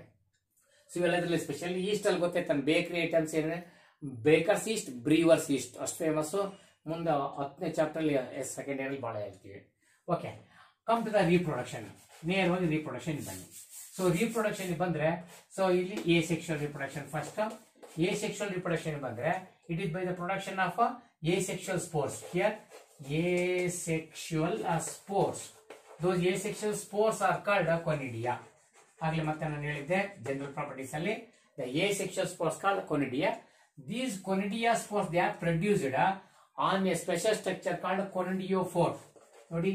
Speaker 1: ಸೊ ಇವೆಲ್ಲದ್ರಲ್ಲಿ ಸ್ಪೆಷಲಿ ಈಸ್ಟ್ ಅಲ್ಲಿ ಗೊತ್ತಾಯ್ತಾನೆ ಬೇಕರಿ ಐಟಮ್ಸ್ ಏನಿದೆ ಬೇಕರ್ಸ್ ಈಸ್ಟ್ ಬ್ರೀವರ್ಸ್ ಈಸ್ಟ್ ಅಷ್ಟು ಫೇಮಸ್ ಮುಂದೆ ಹತ್ತನೇ ಚಾಪ್ಟರ್ ಅಲ್ಲಿ ಸೆಕೆಂಡ್ ಇಯರ್ ಅಲ್ಲಿ ಬಹಳ ಹೇಳ್ತೀವಿ okay come to the reproduction ನೇರವಾಗಿ ರೀಪ್ರೊಡಕ್ಷನ್ ಬನ್ನಿ ಸೊ ರೀಪ್ರೊಡಕ್ಷನ್ ಬಂದ್ರೆ ಸೊ ಇಲ್ಲಿ asexual reproduction first asexual reproduction ಬಂದ್ರೆ it is by the production of asexual spores here asexual spores those asexual spores are called ಕೊನಿಡಿಯಾ ಆಗ್ಲೇ ಮತ್ತೆ ನಾನು ಹೇಳಿದ್ದೆ general properties ಅಲ್ಲಿ the asexual spores called conidia these conidia spores they are produced on a special structure called conidiophore ನೋಡಿ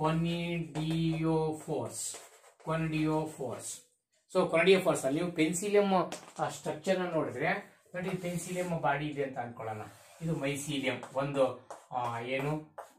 Speaker 1: conidiophores conidiophores so conidiophores ಅಲ್ಲಿ ನೀವು Penicillium structure ನೋಡಿದ್ರೆ ನೋಡಿ ಪೆನ್ಸಿಲಿಯಂ ಬಾಡಿ ಇದೆ ಅಂತ ಅನ್ಕೊಳ್ಳೋಣ ಇದು mycelium ಒಂದು ಆ, ಏನು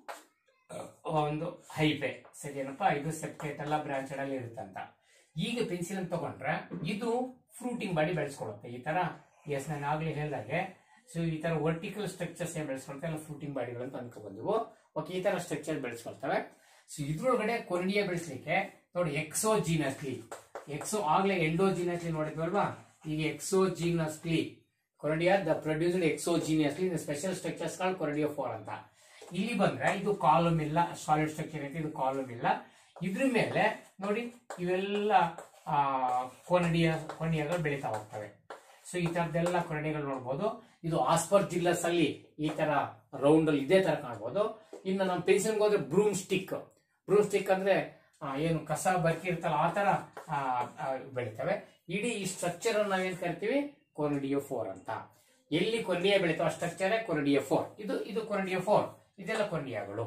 Speaker 1: ಒಂದು ಹೈಪೆ ಸರಿನಪ್ಪ ಇದು ಸೆಪ್ಟೇಟ್ ಎಲ್ಲ ಬ್ರಾಂಚೆಡ್ ಅಲ್ಲಿ ಇರುತ್ತಂತ ಈಗ ಪೆನ್ಸಿಲ್ ತಗೊಂಡ್ರೆ ಇದು ಫ್ರೂಟಿಂಗ್ ಬಾಡಿ ಬೆಳೆಸ್ಕೊಳುತ್ತೆ ಈ ತರ ಎಸ್ ನಾನು ಆಗ್ಲೇ ಹೇಳಿದಾಗೆ ಸೊ ಈ ತರ ವರ್ಟಿಕಲ್ ಸ್ಟ್ರಕ್ಚರ್ಸ್ ಏನ್ ಬೆಳೆಸ್ಕೊಳ್ತಾ ಎಲ್ಲ ಫ್ರೂಟಿಂಗ್ ಬಾಡಿಗಳು ಅಂತ ಅನ್ಕೊ ಬಂದಿವು ಓಕೆ ಈ ತರ ಸ್ಟ್ರಕ್ಚರ್ ಬೆಳೆಸ್ಕೊಳ್ತವೆ ಸೊ ಇದ್ರೊಳಗಡೆ ಕೊರಡಿಯ ಬೆಳೆಸ್ಲಿಕ್ಕೆ ನೋಡಿ ಎಕ್ಸೋಜಿನಸ್ಲಿ ಎಕ್ಸೋ ಆಗ್ಲೇ ಎಂಡೋಜಿನಸ್ಲಿ ನೋಡಿದ್ವಲ್ವಾ ಈಗ exogenously conidia the produced exogenously special structures call conidiophore ಅಂತ ಇಲ್ಲಿ ಬಂದ್ರೆ ಇದು ಕಾಲಮ್ ಇಲ್ಲ ಸಾಲಿಡ್ ಸ್ಟ್ರಕ್ಚರ್ ಐತೆ ಇದು ಕಾಲಮ್ ಇಲ್ಲ ಇದ್ರ ಮೇಲೆ ನೋಡಿ ಇವೆಲ್ಲ ಆ, ಕೊನಡಿಯ ಕೊನೆಯಗಳು ಬೆಳೀತಾ ಹೋಗ್ತವೆ ಸೊ ಈ ತರದೆಲ್ಲ ಕೊರಡಿಗಳು ನೋಡ್ಬೋದು ಇದು ಆಸ್ಪರ್ಜಿಲ್ಲಸ್ ಅಲ್ಲಿ ಈ ತರ ರೌಂಡ್ ಅಲ್ಲಿ ಇದೇ ತರ ಕಾಣ್ಬೋದು ಇನ್ನು ನಮ್ಮ ಪೆನ್ಸಿಲ್ಗೆ ಹೋದ್ರೆ ಬ್ರೂಮ್ ಸ್ಟಿಕ್ ಬ್ರೂಮ್ ಸ್ಟಿಕ್ ಅಂದ್ರೆ ಆ, ಏನು ಕಸ ಬರ್ಕಿರ್ತಲ್ಲ ಆ ತರ ಆ, ಆ, ಬೆಳಿತವೆ ಇಡೀ ಈ ಸ್ಟ್ರಕ್ಚರ್ ನಾವೇನ್ ಕರಿತೀವಿ ಕೊರಡಿಯೋ ಫೋರ್ ಅಂತ ಎಲ್ಲಿ ಕೊರಡಿಯ ಬೆಳಿತಾವ ಸ್ಟ್ರಕ್ಚರ್ ಕೊರಡಿಯ ಫೋರ್ ಇದು ಇದು ಕೊರಡಿಯ ಫೋರ್ ಇದೆಲ್ಲ ಕೊರಡಿಯಾಗಳು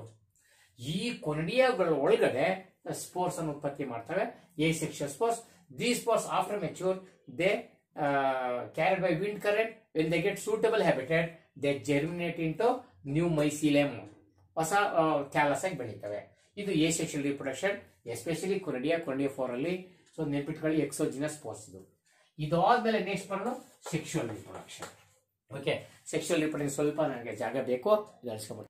Speaker 1: ಈ ಕೊರಡಿಯಾಗಳ ಒಳಗಡೆ ಸ್ಪೋರ್ಟ್ಸ್ ಅನ್ನು ಉತ್ಪತ್ತಿ ಮಾಡ್ತವೆ asexual spores the spores after mature they carried by wind current when they get suitable habitat they germinate into new mycelium ಹೊಸ ಕ್ಯಾಲಸ್ ಆಗಿ ಬೆಳೀತವೆ ಇದು asexual reproduction especially conidia conidiophore ಅಲ್ಲಿ ಸೊ ನೆನ್ಪಿಟ್ಕೊಳ್ಳಿ ಎಕ್ಸೋಜಿನಸ್ ಸ್ಪೋರ್ಟ್ಸ್ ಇದು ಇದಾದ್ಮೇಲೆ next ಬರೋದು sexual reproduction okay sexual reproduction ಸ್ವಲ್ಪ ನನಗೆ ಜಾಗ ಬೇಕು ಇದು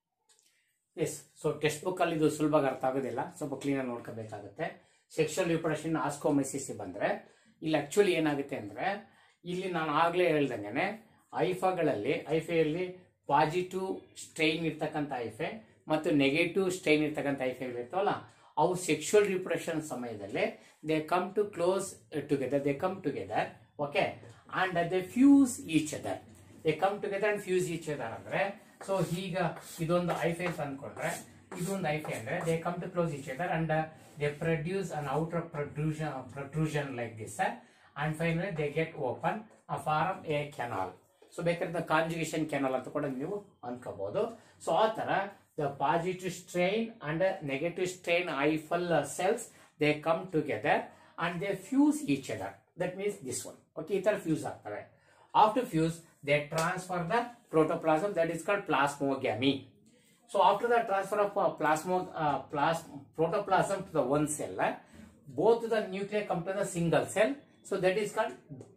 Speaker 1: ಎಸ್ ಸೊ ಟೆಕ್ಸ್ಟ್ ಬುಕ್ ಅಲ್ಲಿ ಇದು ಸುಲಭವಾಗಿ ಅರ್ಥ ಆಗೋದಿಲ್ಲ ಸ್ವಲ್ಪ ಕ್ಲೀನ್ ಆಗಿ ನೋಡ್ಕೋಬೇಕಾಗುತ್ತೆ ಸೆಕ್ಷುವಲ್ ರಿಪ್ರೊಡಕ್ಷನ್ ಆಸ್ಕೋಮೆಸಿಸ್ ಬಂದ್ರೆ ಇಲ್ಲಿ ಆಕ್ಚುಲಿ ಏನಾಗುತ್ತೆ ಅಂದ್ರೆ ಇಲ್ಲಿ ನಾನು ಆಗ್ಲೇ ಹೇಳ್ದಂಗೆ ಐಫಾಗಳಲ್ಲಿ ಐಫೆಯಲ್ಲಿ ಪಾಸಿಟಿವ್ ಸ್ಟ್ರೈನ್ ಇರ್ತಕ್ಕಂಥ ಐಫೆ ಮತ್ತು ನೆಗೆಟಿವ್ ಸ್ಟ್ರೈನ್ ಇರ್ತಕ್ಕಂಥ ಐಫೆ ಇರ್ತಾವಲ್ಲ ಅವು ಸೆಕ್ಷುವಲ್ ರಿಪ್ರೊಡಕ್ಷನ್ ಸಮಯದಲ್ಲಿ they come to close together they come together okay and they fuse each other they come together and fuse each other ಅಂದ್ರೆ ಸೊ ಈಗ ಇದೊಂದು ಐಫೆ ಅಂತ ಅನ್ಕೊಂಡ್ರೆ ಇದೊಂದು ಐಫೆ ಅಂದ್ರೆ they come to close each other and they produce an outer production protrusion like this and finally they get open a form a canal so ಬೇಕಾದ್ರೆ conjugation canal ಅಂತ ಕೂಡ ನೀವು ಅನ್ಕೋಬಹುದು ಸೊ ಆ ತರ ದ positive strain and negative strain hyphal cells they come together and they fuse each other that means this one okay ಈ ತರ fuse ಆಗ್ತವೆ after fuse they transfer the protoplasm that is called plasmogamy So after the transfer of uh, plasma, uh, plas protoplasm to the one cell, uh, both the nuclei come to the single cell. So that is called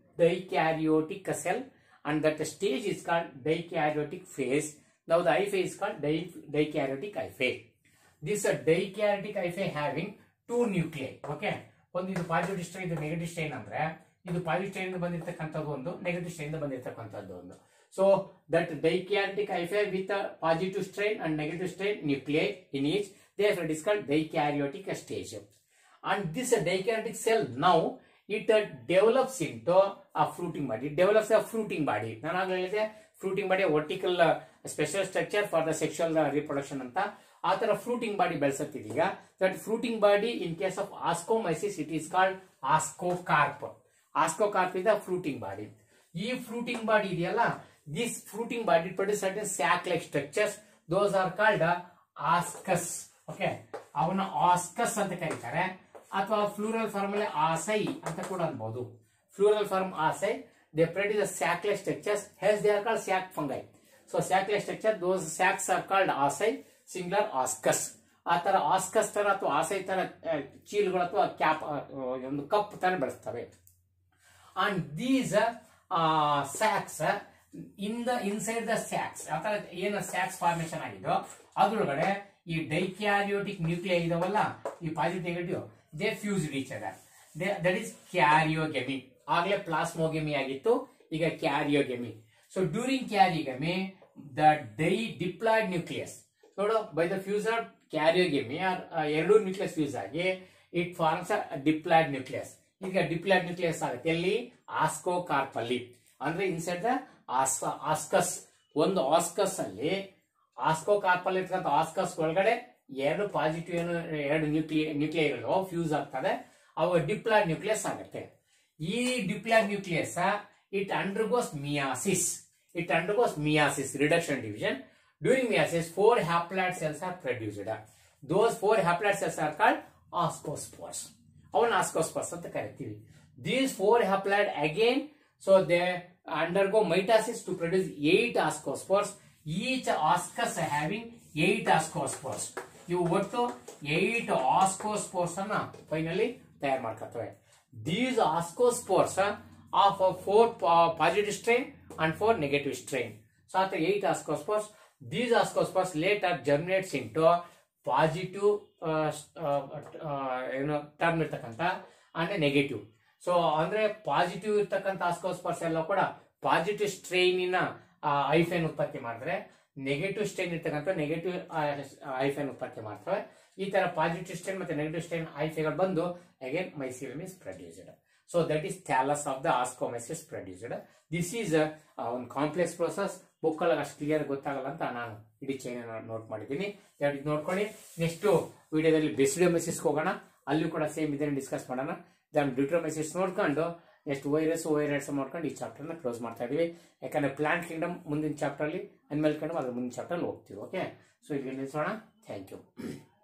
Speaker 1: dikaryotic cell, and that stage is called dikaryotic phase. Now the hyphae is called di dikaryotic hyphae. This uh, dikaryotic hyphae having two nuclei. Okay. ಒಂದು ಇದು positive strain ಇದು negative strain ಅಂದ್ರೆ ಇದು positive strain ಬಂದಿರತಕ್ಕಂಥದ್ದು ಒಂದು negative strain ಬಂದಿರತಕ್ಕಂಥದ್ದು ಒಂದು so that dikaryotic hyphae with positive strain and negative strain nuclei in each there it is called dikaryotic stage and this dikaryotic cell now it develops into a fruiting body develops a fruiting body ನಾನು ಆಗಲೇ ಹೇಳಿದೆ fruiting body vertical special structure for the sexual reproduction ಅಂತ ಆ ತರ fruiting body ಬೆಳೆಸತ್ತಿದೀಗ that fruiting body in case of ascomycetes it is called ascocarp ascocarp is the fruiting body ಈ fruiting body ಇದೆಯಲ್ಲ this fruiting body produce certain sac like structures those are called ascus okay ಅವನ್ನ ascus ಅಂತ ಕರೀತಾರೆ ಅಥವಾ ಫ್ಲೂರಲ್ form ಅಲ್ಲಿ ಆಸೈ ಅಂತ ಕೂಡ ಅನ್ಬಹುದು plural form asci they produce sac like structures ಹೆಸ್ they are called sac fungi so sac like structure those sacs are called asci singular ascus ಆ ತರ ಆಸ್ಕಸ್ ತರ ಅಥವಾ ಆಸೈ ತರ ಆ, ಚೀಲಗಳು ಅಥವಾ ಕ್ಯಾಪ್ ಒಂದು ಕಪ್ ತರ ಬೆಳೆಸ್ತವೆ and these sacs in the inside the sacs ಆತರ ಏನು ಸ್ಯಾಕ್ಸ್ ಫಾರ್ಮೇಶನ್ ಆಗಿದೋ ಅದ್ರೊಳಗಡೆ ಈ ಡೈಕ್ಯಾರಿಯೋಟಿಕ್ ನ್ಯೂಕ್ಲಿಯರ್ ಇದಾವಲ್ಲ ಈ positive negative they fuse each other that is karyogamy ಆಗ್ಲೇ ಪ್ಲಾಸ್ಮೋಗೆಮಿ ಆಗಿತ್ತು ಈಗ karyogamy so during karyogamy the di diploid nucleus ನೋಡು by the fuse of karyogamy ಎರಡು ನ್ಯೂಕ್ಲಿಯಸ್ ಫ್ಯೂಸ್ ಆಗಿ ಇಟ್ ಫಾರ್ಮ್ಸ್ ಡಿಪ್ಲಾಯ್ಡ್ ನ್ಯೂಕ್ಲಿಯಸ್ ಈಗ diploid nucleus ಆಗುತ್ತೆ ಎಲ್ಲಿ ascocarp ಅಲ್ಲಿ ಅಂದ್ರೆ ಇನ್ಸೈಡ್ ದ ಆಸ್ಕಸ್ ಒಂದು ಆಸ್ಕಸ್ ಅಲ್ಲಿ ಆಸ್ಕೋಕಾರ್ಪ್ ಅಲ್ಲಿ ಇರ್ತಕ್ಕಂಥ ಆಸ್ಕಸ್ ಒಳಗಡೆ ಎರಡು ಪಾಸಿಟಿವ್ ಏನು ಎರಡು ನ್ಯೂಕ್ಲಿಯ ನ್ಯೂಕ್ಲಿಯರ್ಗಳು ಫ್ಯೂಸ್ ಆಗ್ತದೆ ಅವು ಡಿಪ್ಲಾಯ್ಡ್ ನ್ಯೂಕ್ಲಿಯಸ್ ಆಗುತ್ತೆ ಈ diploid nucleus it undergoes meiosis it undergoes meiosis reduction division during meiosis four haploid cells are produced those four haploid cells are called ascospores ಅವನ್ನ ಆಸ್ಕೋಸ್ಪರ್ಸ್ ಅಂತ ಕರಿತೀವಿ these four haploid again so they undergo mitosis to produce eight ascospores each ascus having eight ascospores ಇವು ಒಟ್ಟು eight ascospores ಅನ್ನ finally ತಯಾರು ಮಾಡ್ಕೊತವೆ these ascospores of four positive strain and four negative strain so ಆತ eight ಆಸ್ಕೋಸ್ಪೋರ್ಸ್ these ascospores later germinates into positive ಏನು term ಇರ್ತಕ್ಕಂಥ ಅಂದ್ರೆ negative so ಅಂದ್ರೆ ಪಾಸಿಟಿವ್ ಇರ್ತಕ್ಕಂಥ ಆಸ್ಕೋಸ್ಪರ್ಸ್ ಎಲ್ಲ ಕೂಡ ಪಾಸಿಟಿವ್ ಸ್ಟ್ರೈನಿನ ಐಫೆನ್ ಉತ್ಪತ್ತಿ ಮಾಡಿದ್ರೆ ನೆಗೆಟಿವ್ ಸ್ಟ್ರೈನ್ ಇರ್ತಕ್ಕಂಥ ನೆಗೆಟಿವ್ ಐಫೆನ್ ಉತ್ಪತ್ತಿ ಮಾಡ್ತವೆ ಈ ತರ ಪಾಸಿಟಿವ್ ಸ್ಟ್ರೈನ್ ಮತ್ತೆ ನೆಗೆಟಿವ್ ಸ್ಟ್ರೈನ್ ಐಫೆಗಳು ಬಂದು again mycelium is produced so that is thallus of the ascomycetes produced this is ಒಂದು ಕಾಂಪ್ಲೆಕ್ಸ್ ಪ್ರೊಸೆಸ್ ಬುಕ್ ಒಳಗೆ ಅಷ್ಟು ಕ್ಲಿಯರ್ ಗೊತ್ತಾಗಲ್ಲ ಅಂತ ನಾನು ಇಡೀ ಚೈನ್ ನೋಟ್ ಮಾಡಿದ್ದೀನಿ ಎರಡು ನೋಡ್ಕೊಳ್ಳಿ ನೆಕ್ಸ್ಟ್ ವಿಡಿಯೋದಲ್ಲಿ ಬೆಸಿಡೋಮೆಸಿಸ್ ಹೋಗೋಣ ಅಲ್ಲೂ ಕೂಡ ಸೇಮ್ ಇದನ್ನು ಡಿಸ್ಕಸ್ ಮಾಡೋಣ ದನ್ ಡ್ಯೂಟ್ರೋಮೆಸಿಸ್ ನೋಡ್ಕೊಂಡು ನೆಕ್ಸ್ಟ್ ವೈರಸ್ ವೈರಸ್ ಮಾಡ್ಕೊಂಡು ಈ ಚಾಪ್ಟರ್ನ ಕ್ಲೋಸ್ ಮಾಡ್ತಾ ಇದೀವಿ ಯಾಕಂದ್ರೆ ಪ್ಲಾಂಟ್ ಕಿಂಗ್ಡಮ್ ಮುಂದಿನ ಚಾಪ್ಟರ್ಲಿ ಅನಿಮಲ್ ಕಿಂಗ್ಡಮ್ ಅದ್ರ ಮುಂದಿನ ಚಾಪ್ಟರ್ ಹೋಗ್ತೀವಿ ಓಕೆ ಸೊ ಇಲ್ಲಿ ನಿಲ್ಲಿಸೋಣ ಥ್ಯಾಂಕ್ ಯು